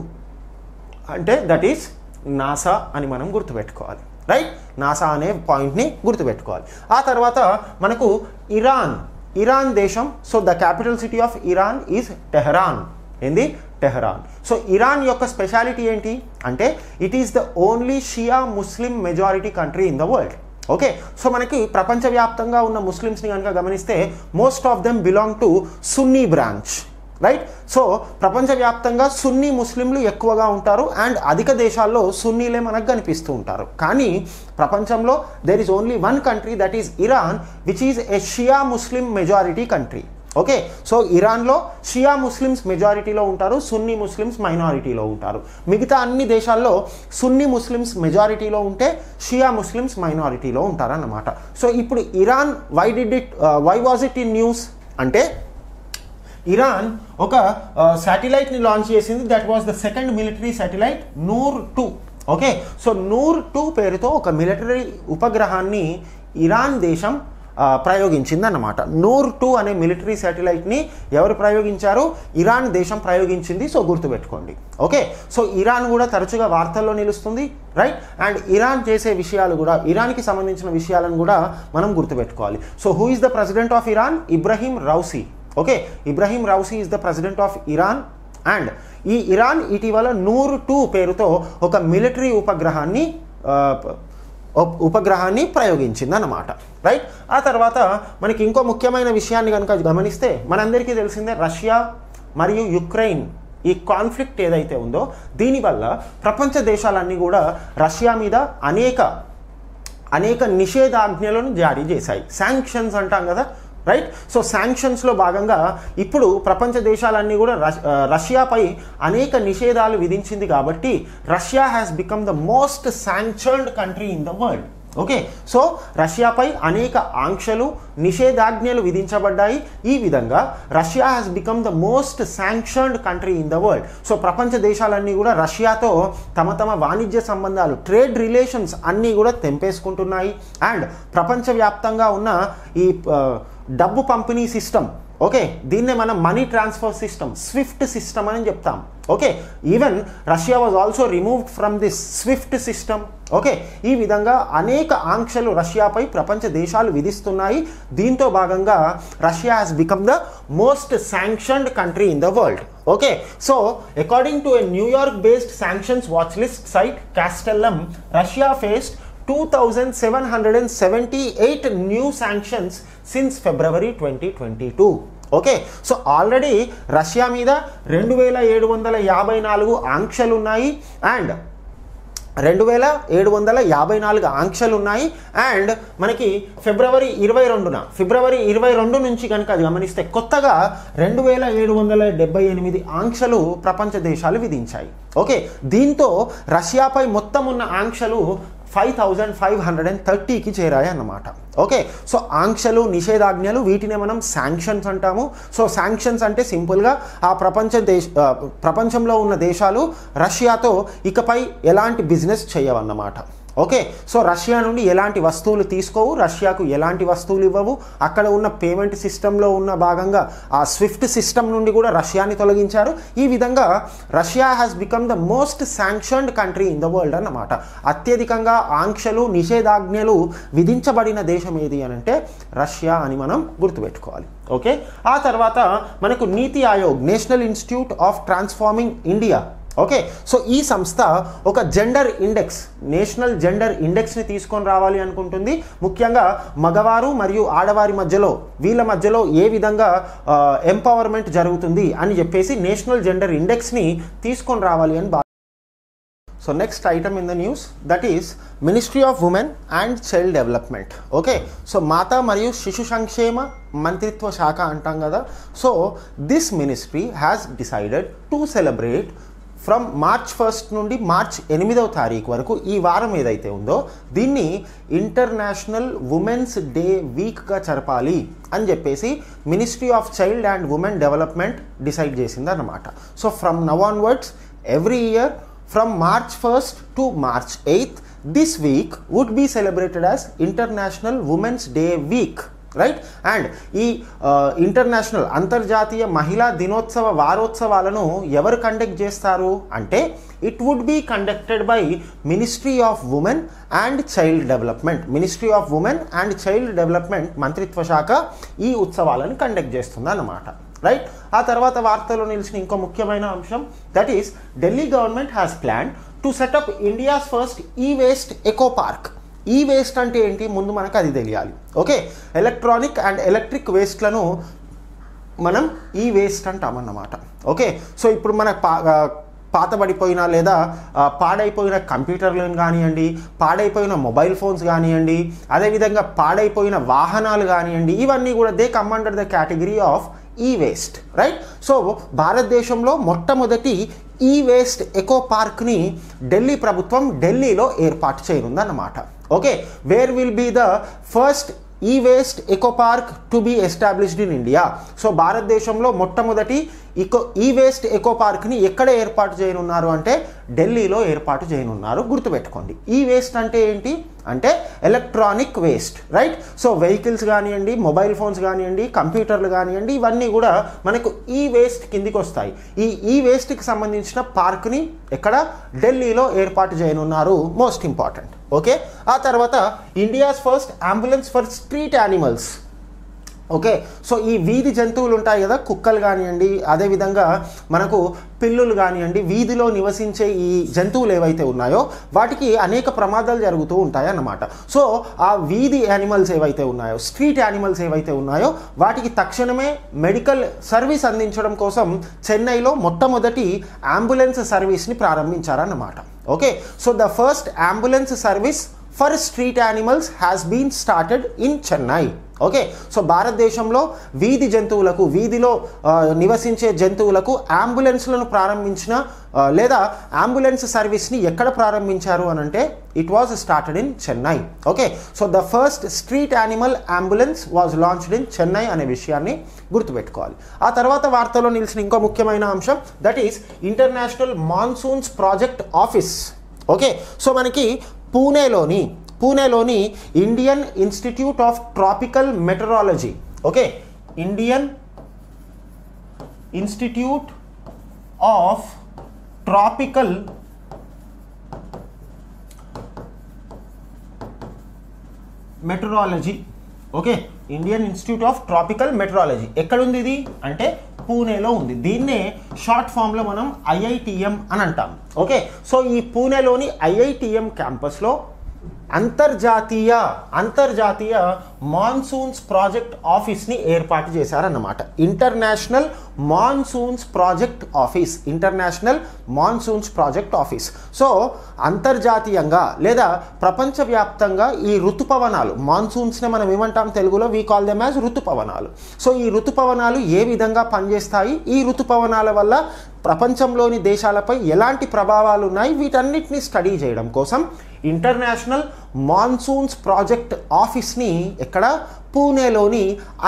Speaker 1: అంటే దట్ ఈస్ నాసా అని మనం గుర్తుపెట్టుకోవాలి రైట్ నాసా అనే పాయింట్ని గుర్తుపెట్టుకోవాలి ఆ తర్వాత మనకు ఇరాన్ ఇరాన్ దేశం so the capital city of Iran is Tehran ఏంది టెహరాన్ సో ఇరాన్ యొక్క స్పెషాలిటీ ఏంటి అంటే it is the only Shia Muslim majority country in the world okay so మనకి ప్రపంచవ్యాప్తంగా ఉన్న ముస్లిమ్స్ని కనుక గమనిస్తే most of them belong to Sunni branch right so ప్రపంచవ్యాప్తంగా సున్నీ ముస్లింలు ఎక్కువగా ఉంటారు అండ్ అధిక దేశాల్లో సున్నీలే మనకు కనిపిస్తూ ఉంటారు కానీ ప్రపంచంలో there is only one country that is Iran which is a Shia Muslim majority country okay so ఇరాన్లో షియా ముస్లిమ్స్ మెజారిటీలో ఉంటారు సున్నీ ముస్లిమ్స్ మైనారిటీలో ఉంటారు మిగతా అన్ని దేశాల్లో సున్నీ ముస్లిమ్స్ మెజారిటీలో ఉంటే షియా ముస్లిమ్స్ మైనారిటీలో ఉంటారన్నమాట సో ఇప్పుడు Iran why did it why was it in news అంటే ఇరాన్ ఒక శాటిలైట్ని లాంచ్ చేసింది that was the second military satellite Noor two okay so Noor two పేరుతో ఒక మిలిటరీ ఉపగ్రహాన్ని ఇరాన్ దేశం ఆ, ప్రయోగించిందన్నమాట నూర్ టూ అనే మిలిటరీ శాటిలైట్ని ఎవరు ప్రయోగించారు ఇరాన్ దేశం ప్రయోగించింది సో గుర్తుపెట్టుకోండి ఓకే సో ఇరాన్ కూడా తరచుగా వార్తల్లో నిలుస్తుంది రైట్ అండ్ ఇరాన్ చేసే విషయాలు కూడా ఇరాన్కి సంబంధించిన విషయాలను కూడా మనం గుర్తుపెట్టుకోవాలి so who is the president of Iran Ebrahim Raisi okay Ebrahim Raisi is the president of Iran and ఈ ఇరాన్ ఇటీవల నూరు టూ పేరుతో ఒక మిలిటరీ ఉపగ్రహాన్ని ఆ, ఉప్- ఉపగ్రహాన్ని ప్రయోగించింది అన్నమాట రైట్ ఆ తర్వాత మనకి ఇంకో ముఖ్యమైన విషయాన్ని కనుక గమనిస్తే మనందరికీ తెలిసిందే రష్యా మరియు యుక్రెయిన్ ఈ కాన్ఫ్లిక్ట్ ఏదైతే ఉందో దీనివల్ల ప్రపంచ దేశాలన్నీ కూడా రష్యా మీద అనేక అనేక నిషేధాజ్ఞలను జారీ చేశాయి శాంక్షన్స్ అంటాం కదా రైట్ సో శాంక్షన్స్లో భాగంగా ఇప్పుడు ప్రపంచ దేశాలన్నీ కూడా రష్- ఆ, రష్యాపై అనేక నిషేధాలు విధించింది కాబట్టి Russia has become the most sanctioned country in the world okay so రష్యాపై అనేక ఆంక్షలు నిషేధాజ్ఞలు విధించబడ్డాయి ఈ విధంగా Russia has become the most sanctioned country in the world so ప్రపంచ దేశాలన్నీ కూడా రష్యాతో తమ తమ వాణిజ్య సంబంధాలు ట్రేడ్ రిలేషన్స్ అన్నీ కూడా తెంపేసుకుంటున్నాయి అండ్ ప్రపంచవ్యాప్తంగా ఉన్న ఈ ఆ, డబ్బు పంపిణీ సిస్టమ్ ఓకే దీన్నే మనం money transfer system SWIFT system అని చెప్తాం okay even Russia was also removed from this SWIFT system okay ఈ విధంగా అనేక ఆంక్షలు రష్యాపై ప్రపంచ దేశాలు విధిస్తున్నాయి దీంతో భాగంగా Russia has become the most sanctioned country in the world okay so according to a New York based sanctions watch list site Castellum Russia faced 2778 new sanctions since February 2022 okay so already Russia మీద రెండు వేల ఏడు వందల యాభై నాలుగు ఆంక్షలు ఉన్నాయి and రెండు వేల ఏడు వందల యాభై నాలుగు ఆంక్షలు ఉన్నాయి అండ్ మనకి ఫిబ్రవరి ఇరవై రెండున ఫిబ్రవరి ఇరవై రెండు నుంచి కనుక గమనిస్తే కొత్తగా రెండు వేల ఏడు వందల డెబ్బై ఎనిమిది ఆంక్షలు ప్రపంచ దేశాలు విధించాయి ఓకే దీంతో రష్యాపై మొత్తం ఉన్న ఆంక్షలు five thousand five hundred and థర్టీకి చేరాయి అన్నమాట ఓకే సో ఆంక్షలు నిషేధాజ్ఞలు వీటినే మనం శాంక్షన్స్ అంటాము సో శాంక్షన్స్ అంటే సింపుల్గా ఆ ప్రపంచ దేశ ఆ, ప్రపంచంలో ఉన్న దేశాలు రష్యాతో ఇకపై ఎలాంటి బిజినెస్ చేయవన్నమాట ఓకే సో రష్యా నుండి ఎలాంటి వస్తువులు తీసుకోవు రష్యాకు ఎలాంటి వస్తువులు ఇవ్వవు అక్కడ ఉన్న పేమెంట్ సిస్టంలో ఉన్న భాగంగా ఆ స్విఫ్ట్ సిస్టమ్ నుండి కూడా రష్యాని తొలగించారు ఈ విధంగా Russia has become the most sanctioned country in the world అన్నమాట అత్యధికంగా ఆంక్షలు నిషేధాజ్ఞలు విధించబడిన దేశం ఏది అని అంటే రష్యా అని మనం గుర్తుపెట్టుకోవాలి ఓకే ఆ తర్వాత మనకు NITI Aayog national institute of transforming India okay so ఈ సంస్థ ఒక జెండర్ ఇండెక్స్ నేషనల్ జెండర్ ఇండెక్స్ని తీసుకొని రావాలి అనుకుంటుంది ముఖ్యంగా మగవారు మరియు ఆడవారి మధ్యలో వీళ్ళ మధ్యలో ఏ విధంగా ఎంపవర్మెంట్ జరుగుతుంది అని చెప్పేసి నేషనల్ జెండర్ ఇండెక్స్ని తీసుకొని రావాలి అని so next item in the news that is ministry of women and child development okay so మాతా మరియు శిశు సంక్షేమ మంత్రిత్వ శాఖ అంటాం కదా so this ministry has decided to celebrate from March first నుండి మార్చ్ ఎనిమిదవ తారీఖు వరకు ఈ వారం ఏదైతే ఉందో దీన్ని ఇంటర్నేషనల్ ఉమెన్స్ డే వీక్గా జరపాలి అని చెప్పేసి ministry of child and women development decide చేసింది అన్నమాట so from now onwards every year from March 1st to March 8th, this week would be celebrated as International Women's Day Week. Right and ఈ international అంతర్జాతీయ మహిళా దినోత్సవ వారోత్సవాలను ఎవరు conduct చేస్తారు అంటే it would be conducted by ministry of women and child development ministry of women and child development మంత్రిత్వ శాఖ ఈ ఉత్సవాలను కండక్ట్ చేస్తుంది అన్నమాట రైట్ ఆ తర్వాత వార్తలో నిలిచిన ఇంకో ముఖ్యమైన అంశం that is Delhi government has plan to set up India's first E waste eco park E waste అంటే ఏంటి ముందు మనకు అది తెలియాలి ఓకే ఎలక్ట్రానిక్ అండ్ ఎలక్ట్రిక్ వేస్ట్లను మనం ఈ వేస్ట్ అంటామన్నమాట ఓకే సో ఇప్పుడు మన పా పాతబడిపోయిన లేదా ఆ, పాడైపోయిన కంప్యూటర్లను కానివ్వండి పాడైపోయిన మొబైల్ ఫోన్స్ కానివ్వండి అదేవిధంగా పాడైపోయిన వాహనాలు కానివ్వండి ఇవన్నీ కూడా they come under the category of E waste right so భారతదేశంలో మొట్టమొదటి ఈ వేస్ట్ ఎకో పార్క్ని ఢిల్లీ ప్రభుత్వం ఢిల్లీలో ఏర్పాటు చేయనుందన్నమాట okay where will be the first E waste eco park to be established in India so భారతదేశంలో మొట్టమొదటి ఇకో ఈ వేస్ట్ ఎకో పార్క్ని ఎక్కడ ఏర్పాటు చేయనున్నారు అంటే ఢిల్లీలో ఏర్పాటు చేయనున్నారు గుర్తుపెట్టుకోండి ఈ వేస్ట్ అంటే ఏంటి అంటే electronic waste right so vehicles కానివ్వండి మొబైల్ ఫోన్స్ కానివ్వండి కంప్యూటర్లు కానివ్వండి ఇవన్నీ కూడా మనకు ఈ వేస్ట్ కిందికి వస్తాయి ఈ ఈ వేస్ట్కి సంబంధించిన పార్క్ని ఎక్కడ ఢిల్లీలో ఏర్పాటు చేయనున్నారు మోస్ట్ ఇంపార్టెంట్ ఓకే ఆ తర్వాత India's first ambulance for street animals okay so ఈ వీధి జంతువులు ఉంటాయి కదా కుక్కలు కానివ్వండి అదేవిధంగా మనకు పిల్లులు కానివ్వండి వీధిలో నివసించే ఈ జంతువులు ఏవైతే ఉన్నాయో వాటికి అనేక ప్రమాదాలు జరుగుతూ ఉంటాయి అన్నమాట సో ఆ వీధి యానిమల్స్ ఏవైతే ఉన్నాయో స్ట్రీట్ యానిమల్స్ ఏవైతే ఉన్నాయో వాటికి తక్షణమే మెడికల్ సర్వీస్ అందించడం కోసం చెన్నైలో మొట్టమొదటి అంబులెన్స్ సర్వీస్ని ప్రారంభించారన్నమాట okay so the first ambulance service for street animals has been started in Chennai okay so భారతదేశంలో వీధి జంతువులకు వీధిలో ఆ, నివసించే జంతువులకు అంబులెన్స్లను ప్రారంభించిన ఆ, లేదా అంబులెన్స్ సర్వీస్ని ఎక్కడ ప్రారంభించారు అని అంటే it was started in Chennai okay so the first street animal ambulance was launched in Chennai అనే విషయాన్ని గుర్తుపెట్టుకోవాలి ఆ తర్వాత వార్తలో నిలిచిన ఇంకో ముఖ్యమైన అంశం that is international monsoons project office okay so మనకి పూణేలోని పూణేలోని Indian institute of tropical meteorology okay Indian institute of tropical meteorology okay Indian institute of tropical meteorology ఎక్కడుంది ఇది అంటే పూణేలో ఉంది దీన్నే షార్ట్ ఫామ్లో మనం ఐఐటిఎం అని అంటాం ఓకే సో ఈ పూణేలోని ఐఐటిఎం క్యాంపస్లో అంతర్జాతీయ అంతర్జాతీయ మాన్సూన్స్ ప్రాజెక్ట్ ఆఫీస్ని ఏర్పాటు చేశారన్నమాట international monsoons project office international monsoons project office so అంతర్జాతీయంగా లేదా ప్రపంచవ్యాప్తంగా ఈ ఋతుపవనాలు మాన్సూన్స్ని మనం ఏమంటాం తెలుగులో వీ కాల్ దెమ్ యాజ్ ఋతుపవనాలు సో ఈ ఋతుపవనాలు ఏ విధంగా పనిచేస్తాయి ఈ ఋతుపవనాల వల్ల ప్రపంచంలోని దేశాలపై ఎలాంటి ప్రభావాలు ఉన్నాయి వీటన్నిటిని స్టడీ చేయడం కోసం ఇంటర్నేషనల్ మాన్సూన్స్ ప్రాజెక్ట్ ఆఫీస్ని ఎక్కడ పూణేలోని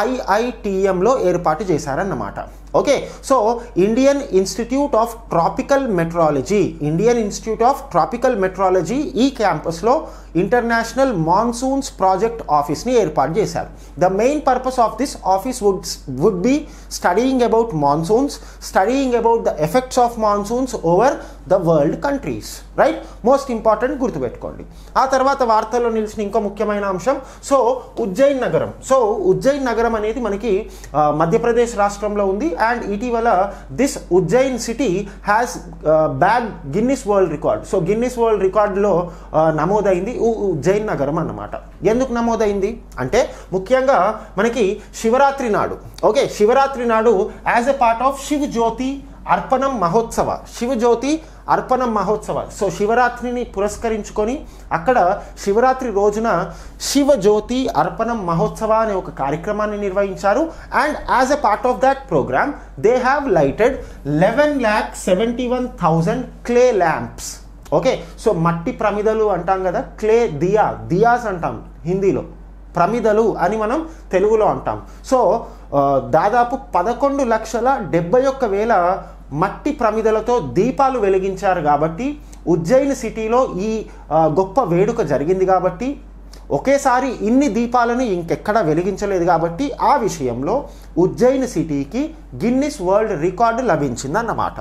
Speaker 1: ఐఐటిఎంలో ఏర్పాటు చేశారన్నమాట okay so Indian institute of tropical meteorology Indian institute of tropical meteorology ఈ క్యాంపస్లో ఇంటర్నేషనల్ మాన్సూన్స్ ప్రాజెక్ట్ ఆఫీస్ని ఏర్పాటు చేశారు the main purpose of this office would would be studying about monsoons studying about the effects of monsoons over the world countries right most important గుర్తుపెట్టుకోండి ఆ తర్వాత వార్తల్లో నిలిచిన ఇంకో ముఖ్యమైన అంశం సో ఉజ్జయిన్ నగరం సో ఉజ్జయిన్ నగరం అనేది మనకి ఆ, మధ్యప్రదేశ్ రాష్ట్రంలో ఉంది అండ్ ఇటీవల this Ujjain city has bag Guinness world record so Guinness world రికార్డులో నమోదైంది ఉ- ఉజ్జయిన్ నగరం అన్నమాట ఎందుకు నమోదైంది అంటే ముఖ్యంగా మనకి శివరాత్రి నాడు ఓకే శివరాత్రి నాడు as a part of Shiv Jyoti Arpanam Mahotsav Shivajyothi అర్పణం మహోత్సవ సో శివరాత్రిని పురస్కరించుకొని అక్కడ శివరాత్రి రోజున శివజ్యోతి అర్పణం మహోత్సవ అనే ఒక కార్యక్రమాన్ని నిర్వహించారు and as a part of that program they have lighted eleven lakh seventy one thousand clay lamps okay so మట్టి ప్రమిదలు అంటాం కదా క్లే దియా దియాస్ అంటాం హిందీలో ప్రమిదలు అని మనం తెలుగులో అంటాం సో ఆ, దాదాపు పదకొండు లక్షల డెబ్బై ఒక్క వేల మట్టి ప్రమిదలతో దీపాలు వెలిగించారు కాబట్టి ఉజ్జయిన్ సిటీలో ఈ ఆ, గొప్ప వేడుక జరిగింది కాబట్టి ఒకేసారి ఇన్ని దీపాలను ఇంకెక్కడ వెలిగించలేదు కాబట్టి ఆ విషయంలో ఉజ్జయిన్ సిటీకి గిన్నిస్ వరల్డ్ రికార్డు లభించిందన్నమాట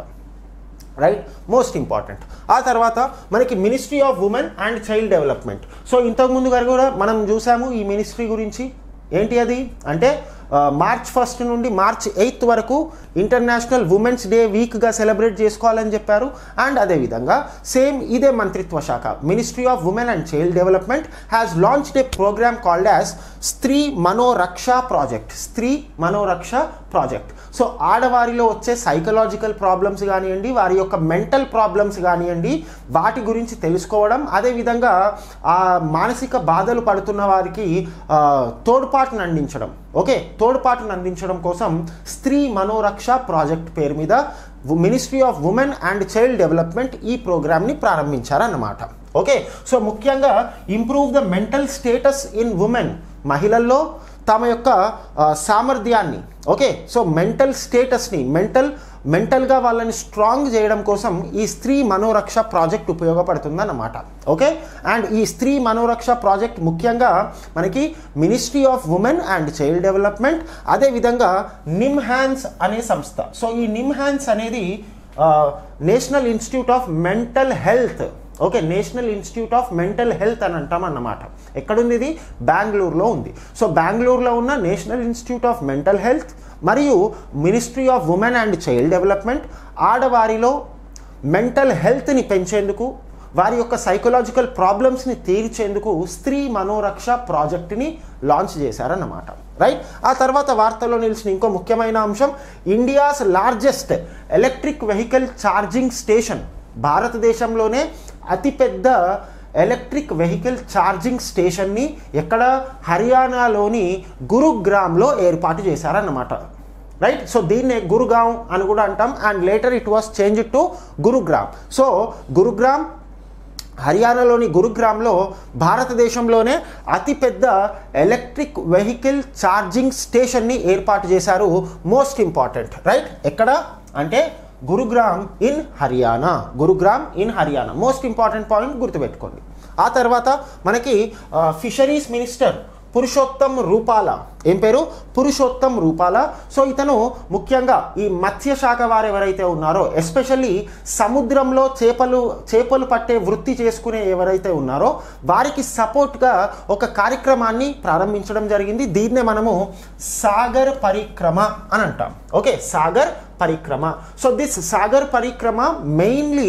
Speaker 1: రైట్ మోస్ట్ ఇంపార్టెంట్ ఆ తర్వాత మనకి ministry of women and child development so ఇంతకుముందు గారు కూడా మనం చూసాము ఈ మినిస్ట్రీ గురించి ఏంటి అది అంటే ఆ, మార్చ్ ఫస్ట్ నుండి మార్చ్ ఎయిత్ వరకు ఇంటర్నేషనల్ ఉమెన్స్ డే వీక్గా సెలబ్రేట్ చేసుకోవాలని చెప్పారు అండ్ అదేవిధంగా సేమ్ ఇదే మంత్రిత్వ శాఖ ministry of women and child development has launched a program called as Stri Manoraksha project స్త్రీ మనోరక్ష ప్రాజెక్ట్ సో ఆడవారిలో వచ్చే సైకలాజికల్ ప్రాబ్లమ్స్ కానివ్వండి వారి యొక్క మెంటల్ ప్రాబ్లమ్స్ కానివ్వండి వాటి గురించి తెలుసుకోవడం అదేవిధంగా ఆ మానసిక బాధలు పడుతున్న వారికి ఆ, తోడ్పాటును అందించడం ఓకే తోడ్పాటును అందించడం కోసం స్త్రీ మనోరక్ష ప్రాజెక్ట్ పేరు మీద ministry of women and child development ఈ ప్రోగ్రామ్ని ప్రారంభించారన్నమాట ఓకే సో ముఖ్యంగా improve the mental status in women మహిళల్లో తమ యొక్క ఆ, సామర్థ్యాన్ని ఓకే సో మెంటల్ స్టేటస్ని మెంటల్ మెంటల్గా వాళ్ళని స్ట్రాంగ్ చేయడం కోసం ఈ స్త్రీ మనోరక్ష ప్రాజెక్ట్ ఉపయోగపడుతుందన్నమాట ఓకే అండ్ ఈ స్త్రీ మనోరక్ష ప్రాజెక్ట్ ముఖ్యంగా మనకి ministry of women and child development అదేవిధంగా నిమ్ హ్యాన్స్ అనే సంస్థ సో ఈ నిమ్ హ్యాన్స్ అనేది national institute of mental health okay national institute of mental health అని అంటాం అన్నమాట ఎక్కడుంది ఇది బెంగళూరులో ఉంది సో బెంగళూరులో ఉన్న national institute of mental health మరియు ministry of women and child development ఆడవారిలో మెంటల్ హెల్త్ని పెంచేందుకు వారి యొక్క సైకలాజికల్ ప్రాబ్లమ్స్ని తీర్చేందుకు స్త్రీ మనోరక్ష ప్రాజెక్ట్ని లాంచ్ చేశారన్నమాట రైట్ ఆ తర్వాత వార్తల్లో నిలిచిన ఇంకో ముఖ్యమైన అంశం India's largest electric vehicle charging station భారతదేశంలోనే అతిపెద్ద ఎలక్ట్రిక్ వెహికల్ ఛార్జింగ్ స్టేషన్ని ఎక్కడ హర్యానాలోని గురుగ్రామ్లో ఏర్పాటు చేశారన్నమాట రైట్ సో దీన్నే గురుగాం అని కూడా అంటాం and later it was change to Gurugram so Gurugram హర్యానాలోని గురుగ్రామ్లో భారతదేశంలోనే అతిపెద్ద ఎలక్ట్రిక్ వెహికల్ ఛార్జింగ్ స్టేషన్ని ఏర్పాటు చేశారు మోస్ట్ ఇంపార్టెంట్ రైట్ ఎక్కడ అంటే Gurugram in Haryana Gurugram in Haryana most important point గుర్తుపెట్టుకోండి ఆ తర్వాత మనకి ఫిషరీస్ మినిస్టర్ పురుషోత్తం రూపాల ఏం పేరు పురుషోత్తం రూపాల సో ఇతను ముఖ్యంగా ఈ మత్స్య శాఖ వారు ఎవరైతే ఉన్నారో ఎస్పెషల్లీ సముద్రంలో చేపలు చేపలు పట్టే వృత్తి చేసుకునే ఎవరైతే ఉన్నారో వారికి సపోర్ట్గా ఒక కార్యక్రమాన్ని ప్రారంభించడం జరిగింది దీన్నే మనము సాగర్ పరిక్రమ అని అంటాం okay Sagar Parikrama so this Sagar Parikrama mainly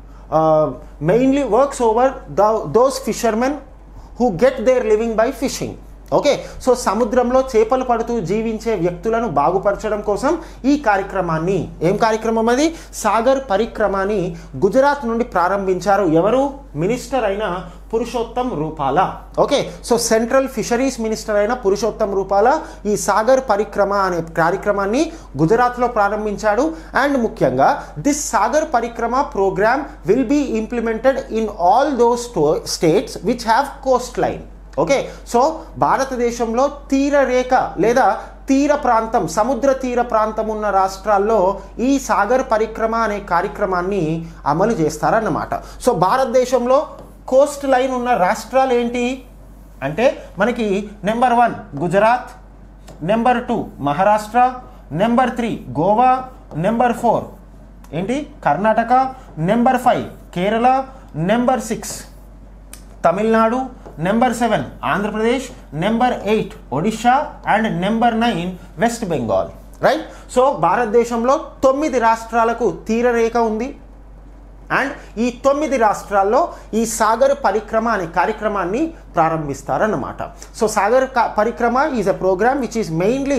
Speaker 1: mainly works over the those fishermen who get their living by fishing okay so సముద్రంలో చేపలు పడుతూ జీవించే వ్యక్తులను బాగుపరచడం కోసం ఈ కార్యక్రమాన్ని ఏం కార్యక్రమం అది సాగర్ పరిక్రమాన్ని గుజరాత్ నుండి ప్రారంభించారు ఎవరు మినిస్టర్ అయిన Purushottam Rupala okay so central fisheries minister అయిన పురుషోత్తం రూపాల ఈ సాగర్ పరిక్రమ అనే కార్యక్రమాన్ని గుజరాత్లో ప్రారంభించాడు అండ్ ముఖ్యంగా this Sagar Parikrama program will be implemented in all those states which have coast line okay so భారతదేశంలో తీర రేఖ లేదా తీర ప్రాంతం సముద్ర తీర ప్రాంతం ఉన్న రాష్ట్రాల్లో ఈ సాగర్ పరిక్రమ అనే కార్యక్రమాన్ని అమలు చేస్తారన్నమాట సో భారతదేశంలో కోస్ట్ లైన్ ఉన్న రాష్ట్రాలు ఏంటి అంటే మనకి number one Gujarat number two Maharashtra number three Goa number four ఏంటి Karnataka number five Kerala number six Tamil Nadu number seven Andhra Pradesh number eight Odisha and number nine West Bengal right so భారతదేశంలో తొమ్మిది రాష్ట్రాలకు తీరరేఖ ఉంది అండ్ ఈ తొమ్మిది రాష్ట్రాల్లో ఈ సాగర్ పరిక్రమ అనే కార్యక్రమాన్ని ప్రారంభిస్తారన్నమాట సో సాగర్ క- Parikrama is a program which is mainly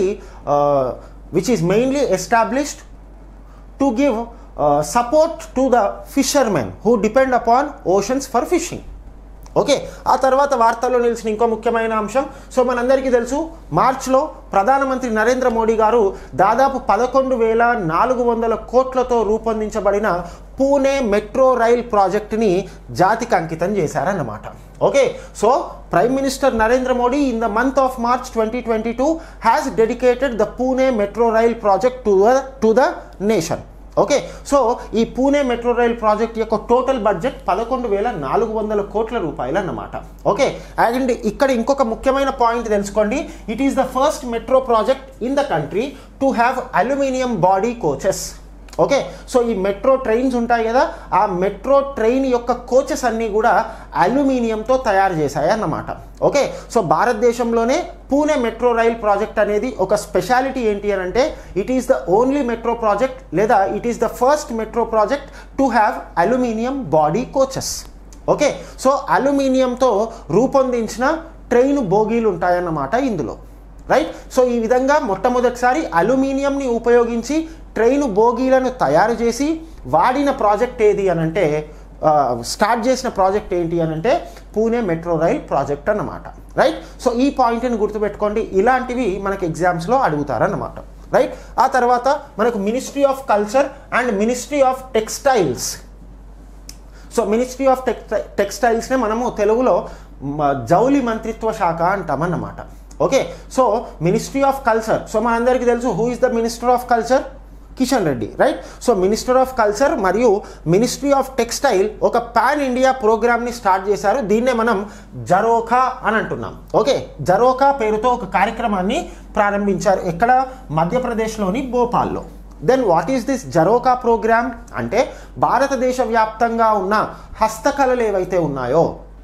Speaker 1: which is mainly established to give support to the fishermen who depend upon oceans for fishing okay ఆ తర్వాత వార్తల్లో నిలిచిన ఇంకో ముఖ్యమైన అంశం సో మనందరికీ తెలుసు మార్చ్లో ప్రధానమంత్రి నరేంద్ర మోడీ గారు దాదాపు పదకొండు వేల నాలుగు వందల కోట్లతో రూపొందించబడిన పూణే మెట్రో రైల్ ప్రాజెక్టుని జాతికి అంకితం చేశారన్నమాట okay so prime minister Narendra Modi in the month of March twenty twenty two has dedicated the Pune metro rail project to the to the nation okay so ఈ పూణే మెట్రో రైల్ ప్రాజెక్ట్ యొక్క టోటల్ బడ్జెట్ పదకొండు వేల నాలుగు వందల కోట్ల రూపాయలు అన్నమాట ఓకే అండ్ ఇక్కడ ఇంకొక ముఖ్యమైన పాయింట్ తెలుసుకోండి it is the first metro project in the country to have aluminium body coaches okay so ఈ మెట్రో ట్రైన్స్ ఉంటాయి కదా ఆ మెట్రో ట్రైన్ యొక్క కోచెస్ అన్నీ కూడా అల్యూమినియంతో తయారు చేశాయి అన్నమాట ఓకే సో భారతదేశంలోనే పూణే మెట్రో రైల్ ప్రాజెక్ట్ అనేది ఒక స్పెషాలిటీ ఏంటి అని అంటే it is the only metro project లేదా it is the first metro project to have aluminium body coaches okay so అల్యూమినియంతో రూపొందించిన ట్రైన్ బోగీలు ఉంటాయన్నమాట ఇందులో రైట్ సో ఈ విధంగా మొట్టమొదటిసారి అల్యూమినియంని ఉపయోగించి ట్రైన్ బోగీలను తయారు చేసి వాడిన ప్రాజెక్ట్ ఏది అని అంటే స్టార్ట్ చేసిన ప్రాజెక్ట్ ఏంటి అని అంటే పూణే మెట్రో రైల్ ప్రాజెక్ట్ అన్నమాట రైట్ సో ఈ పాయింట్ని గుర్తుపెట్టుకోండి ఇలాంటివి మనకి ఎగ్జామ్స్లో అడుగుతారన్నమాట రైట్ ఆ తర్వాత మనకు ministry of culture and ministry of textiles so ministry of textile టెక్స్టైల్స్నే మనము తెలుగులో మ- జౌలి మంత్రిత్వ శాఖ అంటామన్నమాట okay so ministry of culture so మనందరికీ తెలుసు who is the minister of culture Kishan Reddy right so minister of culture మరియు మినిస్ట్రీ ఆఫ్ టెక్స్టైల్ ఒక పాన్ ఇండియా ప్రోగ్రామ్ని స్టార్ట్ చేశారు దీన్నే మనం జరోఖా అని అంటున్నాం ఓకే జరోఖా పేరుతో ఒక కార్యక్రమాన్ని ప్రారంభించారు ఎక్కడ మధ్యప్రదేశ్లోని భోపాల్లో then what is this Jharokha program అంటే భారతదేశ వ్యాప్తంగా ఉన్న హస్తకళలు ఏవైతే ఉన్నాయో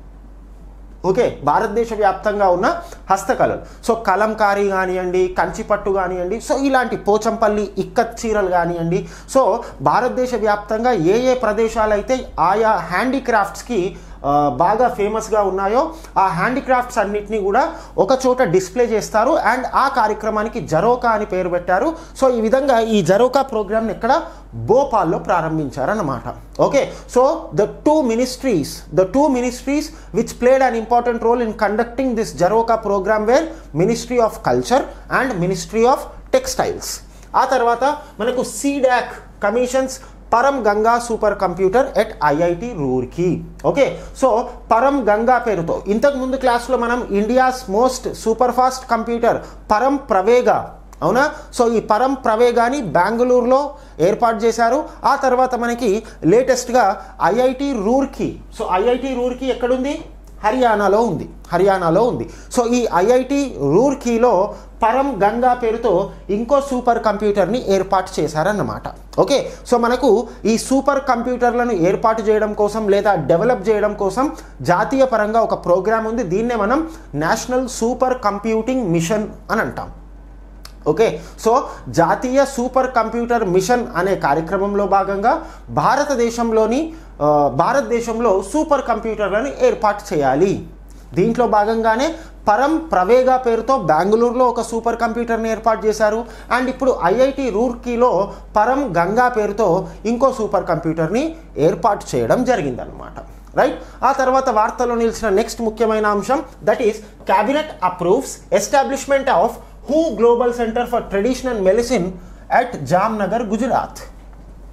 Speaker 1: ఓకే భారతదేశ వ్యాప్తంగా ఉన్న హస్తకళలు సో కలంకారీ కానివ్వండి కంచిపట్టు కానివ్వండి సో ఇలాంటి పోచంపల్లి ఇక్కత్ చీరలు కానివ్వండి సో భారతదేశ వ్యాప్తంగా ఏ ఏ ప్రదేశాలు అయితే ఆయా హ్యాండీక్రాఫ్ట్స్కి ఆ, బాగా ఫేమస్గా ఉన్నాయో ఆ హ్యాండీక్రాఫ్ట్స్ అన్నిటినీ కూడా ఒక చోట డిస్ప్లే చేస్తారు అండ్ ఆ కార్యక్రమానికి జరోకా అని పేరు పెట్టారు సో ఈ విధంగా ఈ జరోకా ప్రోగ్రామ్ని ఇక్కడ భోపాల్లో ప్రారంభించారన్నమాట okay so the two ministries the two ministries which played an important role in conducting this Jharokha program where ministry of culture and ministry of textiles ఆ తర్వాత మనకు CDAC commissions Param Ganga super computer at IIT Roorkee okay so Param Ganga పేరుతో ఇంతకు ముందు క్లాస్లో మనం India's most super fast computer Param Pravega అవునా so ఈ పరం ప్రవేగాని బెంగళూరులో ఏర్పాటు చేశారు ఆ తర్వాత మనకి లేటెస్ట్గా IIT Roorkee so IIT Roorkee ఎక్కడుంది హర్యానాలో ఉంది హర్యానాలో ఉంది సో ఈ ఐఐటి రూర్కీలో పరం గంగా పేరుతో ఇంకో సూపర్ కంప్యూటర్ని ఏర్పాటు చేశారన్నమాట ఓకే సో మనకు ఈ సూపర్ కంప్యూటర్లను ఏర్పాటు చేయడం కోసం లేదా డెవలప్ చేయడం కోసం జాతీయ పరంగా ఒక ప్రోగ్రామ్ ఉంది దీన్నే మనం నేషనల్ సూపర్ కంప్యూటింగ్ మిషన్ అని అంటాం ఓకే సో జాతీయ సూపర్ కంప్యూటర్ మిషన్ అనే కార్యక్రమంలో భాగంగా భారతదేశంలోని ఆ, భారతదేశంలో సూపర్ కంప్యూటర్లను ఏర్పాటు చేయాలి దీంట్లో భాగంగానే పరం ప్రవేగా పేరుతో బెంగళూరులో ఒక సూపర్ కంప్యూటర్ని ఏర్పాటు చేశారు అండ్ ఇప్పుడు ఐఐటి రూర్కీలో పరం గంగా పేరుతో ఇంకో సూపర్ కంప్యూటర్ని ఏర్పాటు చేయడం జరిగిందనమాట రైట్ ఆ తర్వాత వార్తల్లో నిలిచిన నెక్స్ట్ ముఖ్యమైన అంశం that is cabinet approves establishment of హూ global centre for traditional medicine at Jamnagar Gujarat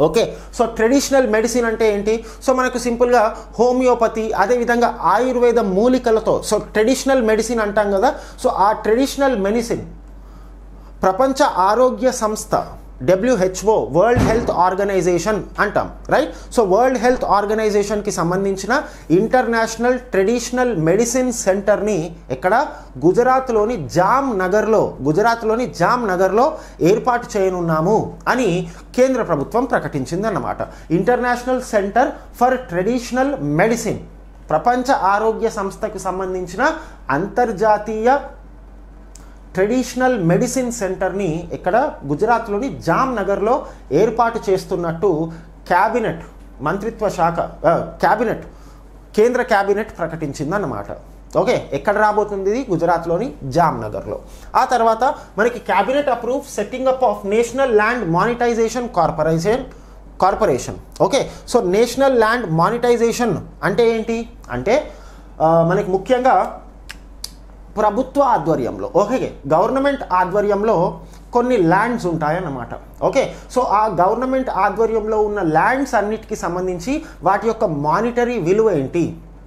Speaker 1: okay so traditional medicine అంటే ఏంటి సో మనకు సింపుల్గా హోమియోపతి అదేవిధంగా ఆయుర్వేద మూలికలతో సో ట్రెడిషనల్ మెడిసిన్ అంటాం కదా సో ఆ ట్రెడిషనల్ మెడిసిన్ ప్రపంచ ఆరోగ్య సంస్థ డబ్ల్యూహెచ్ఓ వరల్డ్ హెల్త్ ఆర్గనైజేషన్ అంటాం రైట్ సో వరల్డ్ హెల్త్ ఆర్గనైజేషన్కి సంబంధించిన ఇంటర్నేషనల్ ట్రెడిషనల్ మెడిసిన్ సెంటర్ని ఇక్కడ గుజరాత్లోని జామ్ నగర్లో గుజరాత్లోని జామ్ నగర్లో ఏర్పాటు చేయనున్నాము అని కేంద్ర ప్రభుత్వం ప్రకటించింది అన్నమాట international centre for traditional medicine ప్రపంచ ఆరోగ్య సంస్థకు సంబంధించిన అంతర్జాతీయ ట్రెడిషనల్ మెడిసిన్ సెంటర్ని ఇక్కడ గుజరాత్లోని జామ్ నగర్లో ఏర్పాటు చేస్తున్నట్టు క్యాబినెట్ మంత్రిత్వ శాఖ ఆ, క్యాబినెట్ కేంద్ర క్యాబినెట్ ప్రకటించిందన్నమాట ఓకే ఎక్కడ రాబోతుంది ఇది గుజరాత్లోని జామ్ నగర్లో ఆ తర్వాత మనకి cabinet approve setting up of national land monetisation corporation corporation okay so national land monetisation అంటే ఏంటి అంటే ఆ, మనకి ముఖ్యంగా ప్రభుత్వ ఆధ్వర్యంలో ఓకే గవర్నమెంట్ ఆధ్వర్యంలో కొన్ని ల్యాండ్స్ ఉంటాయన్నమాట ఓకే సో ఆ గవర్నమెంట్ ఆధ్వర్యంలో ఉన్న ల్యాండ్స్ అన్నిటికీ సంబంధించి వాటి యొక్క మానిటరీ విలువ ఏంటి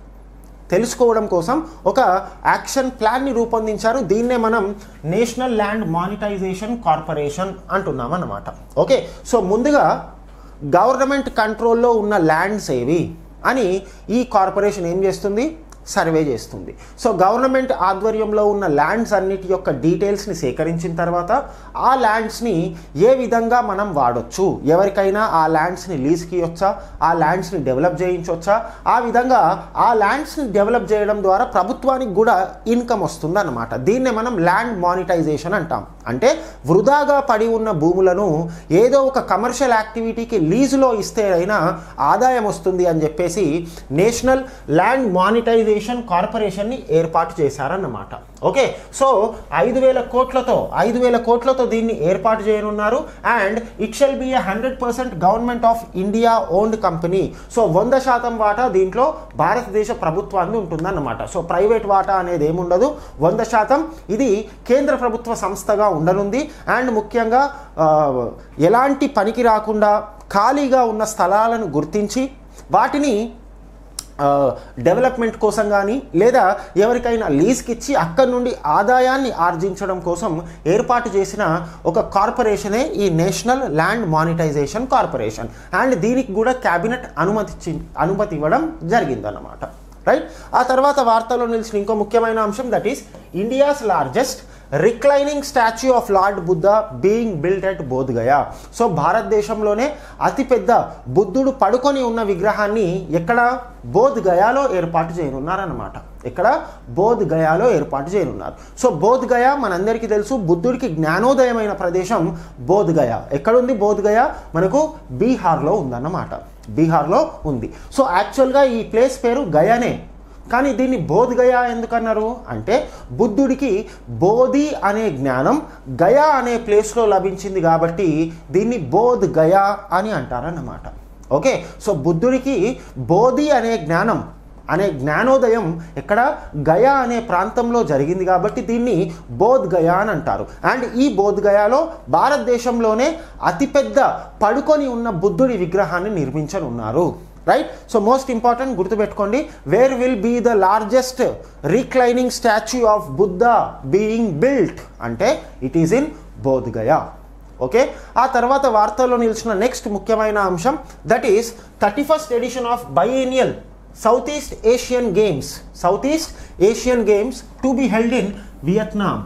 Speaker 1: తెలుసుకోవడం కోసం ఒక యాక్షన్ ప్లాన్ని రూపొందించారు దీన్నే మనం నేషనల్ ల్యాండ్ మానిటైజేషన్ కార్పొరేషన్ అంటున్నాం అన్నమాట ఓకే సో ముందుగా గవర్నమెంట్ కంట్రోల్లో ఉన్న ల్యాండ్స్ ఏవి అని ఈ కార్పొరేషన్ ఏం చేస్తుంది సర్వే చేస్తుంది సో గవర్నమెంట్ ఆధ్వర్యంలో ఉన్న ల్యాండ్స్ అన్నిటి యొక్క డీటెయిల్స్ని సేకరించిన తర్వాత ఆ ల్యాండ్స్ని ఏ విధంగా మనం వాడొచ్చు ఎవరికైనా ఆ ల్యాండ్స్ని లీజ్కి ఇవ్వచ్చా ఆ ల్యాండ్స్ని డెవలప్ చేయించవచ్చా ఆ విధంగా ఆ ల్యాండ్స్ని డెవలప్ చేయడం ద్వారా ప్రభుత్వానికి కూడా ఇన్కమ్ వస్తుంది అన్నమాట దీన్నే మనం ల్యాండ్ మానిటైజేషన్ అంటాం అంటే వృధాగా పడి ఉన్న భూములను ఏదో ఒక కమర్షియల్ యాక్టివిటీకి లీజులో ఇస్తే అయినా ఆదాయం వస్తుంది అని చెప్పేసి నేషనల్ ల్యాండ్ మానిటైజేషన్ కార్పొరేషన్ని ఏర్పాటు చేశారన్నమాట ఓకే సో ఐదు వేల కోట్లతో ఐదు వేల కోట్లతో దీన్ని ఏర్పాటు చేయనున్నారు and it shall be a hundred percent government of India owned company so వంద శాతం వాటా దీంట్లో భారతదేశ ప్రభుత్వాన్ని ఉంటుందన్నమాట సో ప్రైవేట్ వాటా అనేది ఏముండదు వంద శాతం ఇది కేంద్ర ప్రభుత్వ సంస్థగా ఉండనుంది అండ్ ముఖ్యంగా ఆ, ఎలాంటి పనికి రాకుండా ఖాళీగా ఉన్న స్థలాలను గుర్తించి వాటిని ఆ, డెవలప్మెంట్ కోసం కానీ లేదా ఎవరికైనా లీజ్కి ఇచ్చి అక్కడి నుండి ఆదాయాన్ని ఆర్జించడం కోసం ఏర్పాటు చేసిన ఒక కార్పొరేషనే ఈ national land monetisation corporation and దీనికి కూడా క్యాబినెట్ అనుమతి అనుమతి ఇవ్వడం జరిగిందన్నమాట రైట్ ఆ తర్వాత వార్తల్లో నిలిచిన ఇంకో ముఖ్యమైన అంశం that is India's largest reclining statue of lord Buddha being built at Bodhgaya so భారతదేశంలోనే అతిపెద్ద బుద్ధుడు పడుకొని ఉన్న విగ్రహాన్ని ఎక్కడ బోధ్ గయాలో ఏర్పాటు చేయనున్నారన్నమాట ఇక్కడ బోధ్ గయాలో ఏర్పాటు చేయనున్నారు సో బోధ్ గయా మనందరికీ తెలుసు బుద్ధుడికి జ్ఞానోదయమైన ప్రదేశం బోధ్ గయా ఎక్కడుంది బోధ్ గయా మనకు బీహార్లో ఉందన్నమాట బీహార్లో ఉంది సో యాక్చువల్గా ఈ ప్లేస్ పేరు గయానే కానీ దీన్ని బోధ్ గయా ఎందుకన్నారు అంటే బుద్ధుడికి బోధి అనే జ్ఞానం గయా అనే ప్లేస్లో లభించింది కాబట్టి దీన్ని బోధ్ గయా అని అంటారన్నమాట ఓకే సో బుద్ధుడికి బోధి అనే జ్ఞానం అనే జ్ఞానోదయం ఇక్కడ గయా అనే ప్రాంతంలో జరిగింది కాబట్టి దీన్ని బోధ్ గయా అని అంటారు అండ్ ఈ బోధ్ గయాలో భారతదేశంలోనే అతిపెద్ద పడుకొని ఉన్న బుద్ధుడి విగ్రహాన్ని నిర్మించనున్నారు రైట్ సో మోస్ట్ ఇంపార్టెంట్ గుర్తుపెట్టుకోండి where will be the largest reclining statue of Buddha being built అంటే it is in Bodh Gaya okay ఆ తర్వాత వార్తల్లో నిలిచిన నెక్స్ట్ ముఖ్యమైన అంశం that is thirty first edition of biennial south east Asian games south east Asian games to be held in Vietnam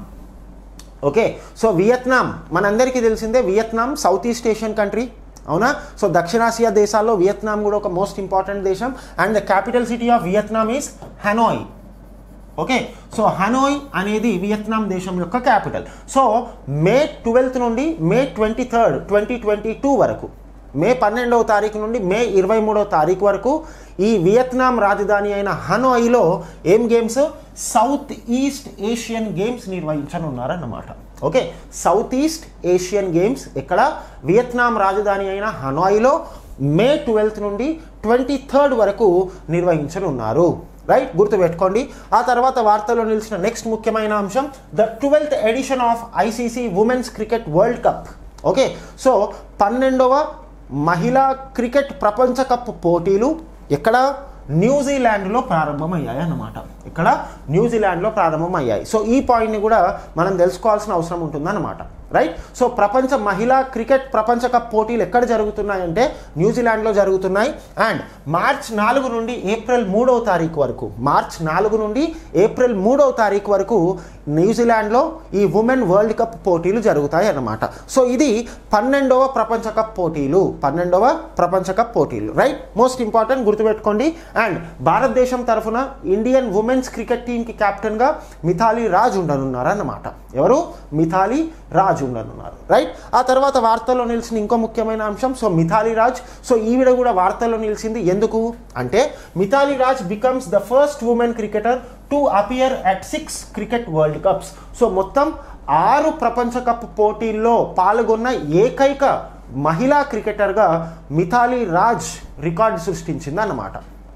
Speaker 1: okay so Vietnam మనందరికీ తెలిసిందే Vietnam south east Asian country అవునా so దక్షిణాసియా దేశాల్లో వియత్నాం కూడా ఒక most important దేశం and the capital city of Vietnam is Hanoi okay so Hanoi అనేది Vietnam దేశం యొక్క క్యాపిటల్ సో మే ట్వెల్త్ నుండి May twenty third twenty twenty two వరకు మే పన్నెండవ తారీఖు నుండి మే ఇరవై మూడవ తారీఖు వరకు ఈ వియత్నాం రాజధాని అయిన హనోయిలో ఏం games south east Asian games నిర్వహించనున్నారన్నమాట okay south east Asian games ఇక్కడ వియత్నాం రాజధాని అయిన హనాయిలో మే ట్వెల్త్ నుండి ట్వంటీ థర్డ్ వరకు నిర్వహించనున్నారు రైట్ గుర్తుపెట్టుకోండి ఆ తర్వాత వార్తల్లో నిలిచిన నెక్స్ట్ ముఖ్యమైన అంశం the twelfth edition of ICC women's cricket world cup okay so పన్నెండవ మహిళా క్రికెట్ ప్రపంచ కప్ పోటీలు ఎక్కడ న్యూజిలాండ్లో ప్రారంభమయ్యాయి అన్నమాట ఇక్కడ న్యూజిలాండ్లో ప్రారంభమయ్యాయి సో ఈ పాయింట్ని కూడా మనం తెలుసుకోవాల్సిన అవసరం ఉంటుందన్నమాట రైట్ సో ప్రపంచ మహిళా క్రికెట్ ప్రపంచ కప్ పోటీలు ఎక్కడ జరుగుతున్నాయంటే న్యూజిలాండ్లో జరుగుతున్నాయి అండ్ మార్చ్ నాలుగు నుండి ఏప్రిల్ మూడవ తారీఖు వరకు మార్చ్ నాలుగు నుండి ఏప్రిల్ మూడవ తారీఖు వరకు న్యూజిలాండ్లో ఈ ఉమెన్ వరల్డ్ కప్ పోటీలు జరుగుతాయి అన్నమాట సో ఇది పన్నెండవ ప్రపంచ కప్ పోటీలు పన్నెండవ ప్రపంచ కప్ పోటీలు రైట్ మోస్ట్ ఇంపార్టెంట్ గుర్తుపెట్టుకోండి అండ్ భారతదేశం తరఫున ఇండియన్ ఉమెన్స్ క్రికెట్ టీంకి కెప్టెన్గా మిథాలీ రాజ్ ఉండనున్నారు అన్నమాట ఎవరు మిథాలీ రాజ్ ఉండనున్నారు రైట్ ఆ తర్వాత వార్తల్లో నిలిచిన ఇంకో ముఖ్యమైన అంశం సో మిథాలీ రాజ్ సో ఈవిడ కూడా వార్తల్లో నిలిచింది ఎందుకు అంటే Mithali Raj becomes the first women cricketer to appear at six cricket world cups so మొత్తం ఆరు ప్రపంచ కప్ పోటీల్లో పాల్గొన్న ఏకైక మహిళా క్రికెటర్గా మిథాలీ రాజ్ రికార్డు సృష్టించింది అన్నమాట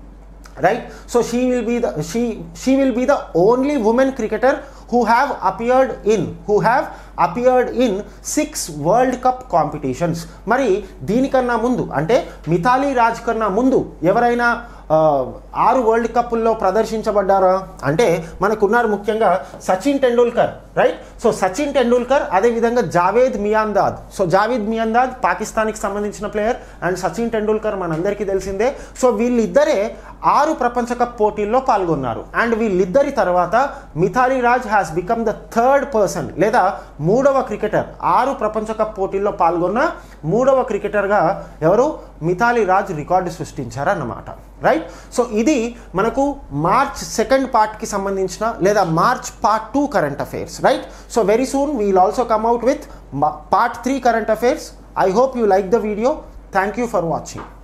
Speaker 1: right so she will be the she she will be the only women cricketer who have appeared in who have appeared in six world cup competitions మరి దీనికన్నా ముందు అంటే మిథాలీ రాజ్ కన్నా ముందు ఎవరైనా ఆ, ఆరు వరల్డ్ కప్పుల్లో ప్రదర్శించబడ్డారా అంటే మనకున్నారు ముఖ్యంగా సచిన్ టెండూల్కర్ రైట్ సో సచిన్ టెండూల్కర్ అదేవిధంగా జావేద్ మియాందాద్ సో జావేద్ మియాందాద్ పాకిస్తాన్కి సంబంధించిన ప్లేయర్ అండ్ సచిన్ టెండూల్కర్ మనందరికీ తెలిసిందే సో వీళ్ళిద్దరే ఆరు ప్రపంచ కప్ పోటీల్లో పాల్గొన్నారు అండ్ వీళ్ళిద్దరి తర్వాత Mithali Raj has become the third person లేదా మూడవ క్రికెటర్ ఆరు ప్రపంచ కప్ పోటీల్లో పాల్గొన్న మూడవ క్రికెటర్గా ఎవరు మిథాలీ రాజ్ రికార్డు సృష్టించారన్నమాట రైట్ సో ఇది మనకు మార్చ్ సెకండ్ పార్ట్కి సంబంధించిన లేదా March part two current affairs right so very soon we'll also come out with part three current affairs I hope you like the video thank you for watching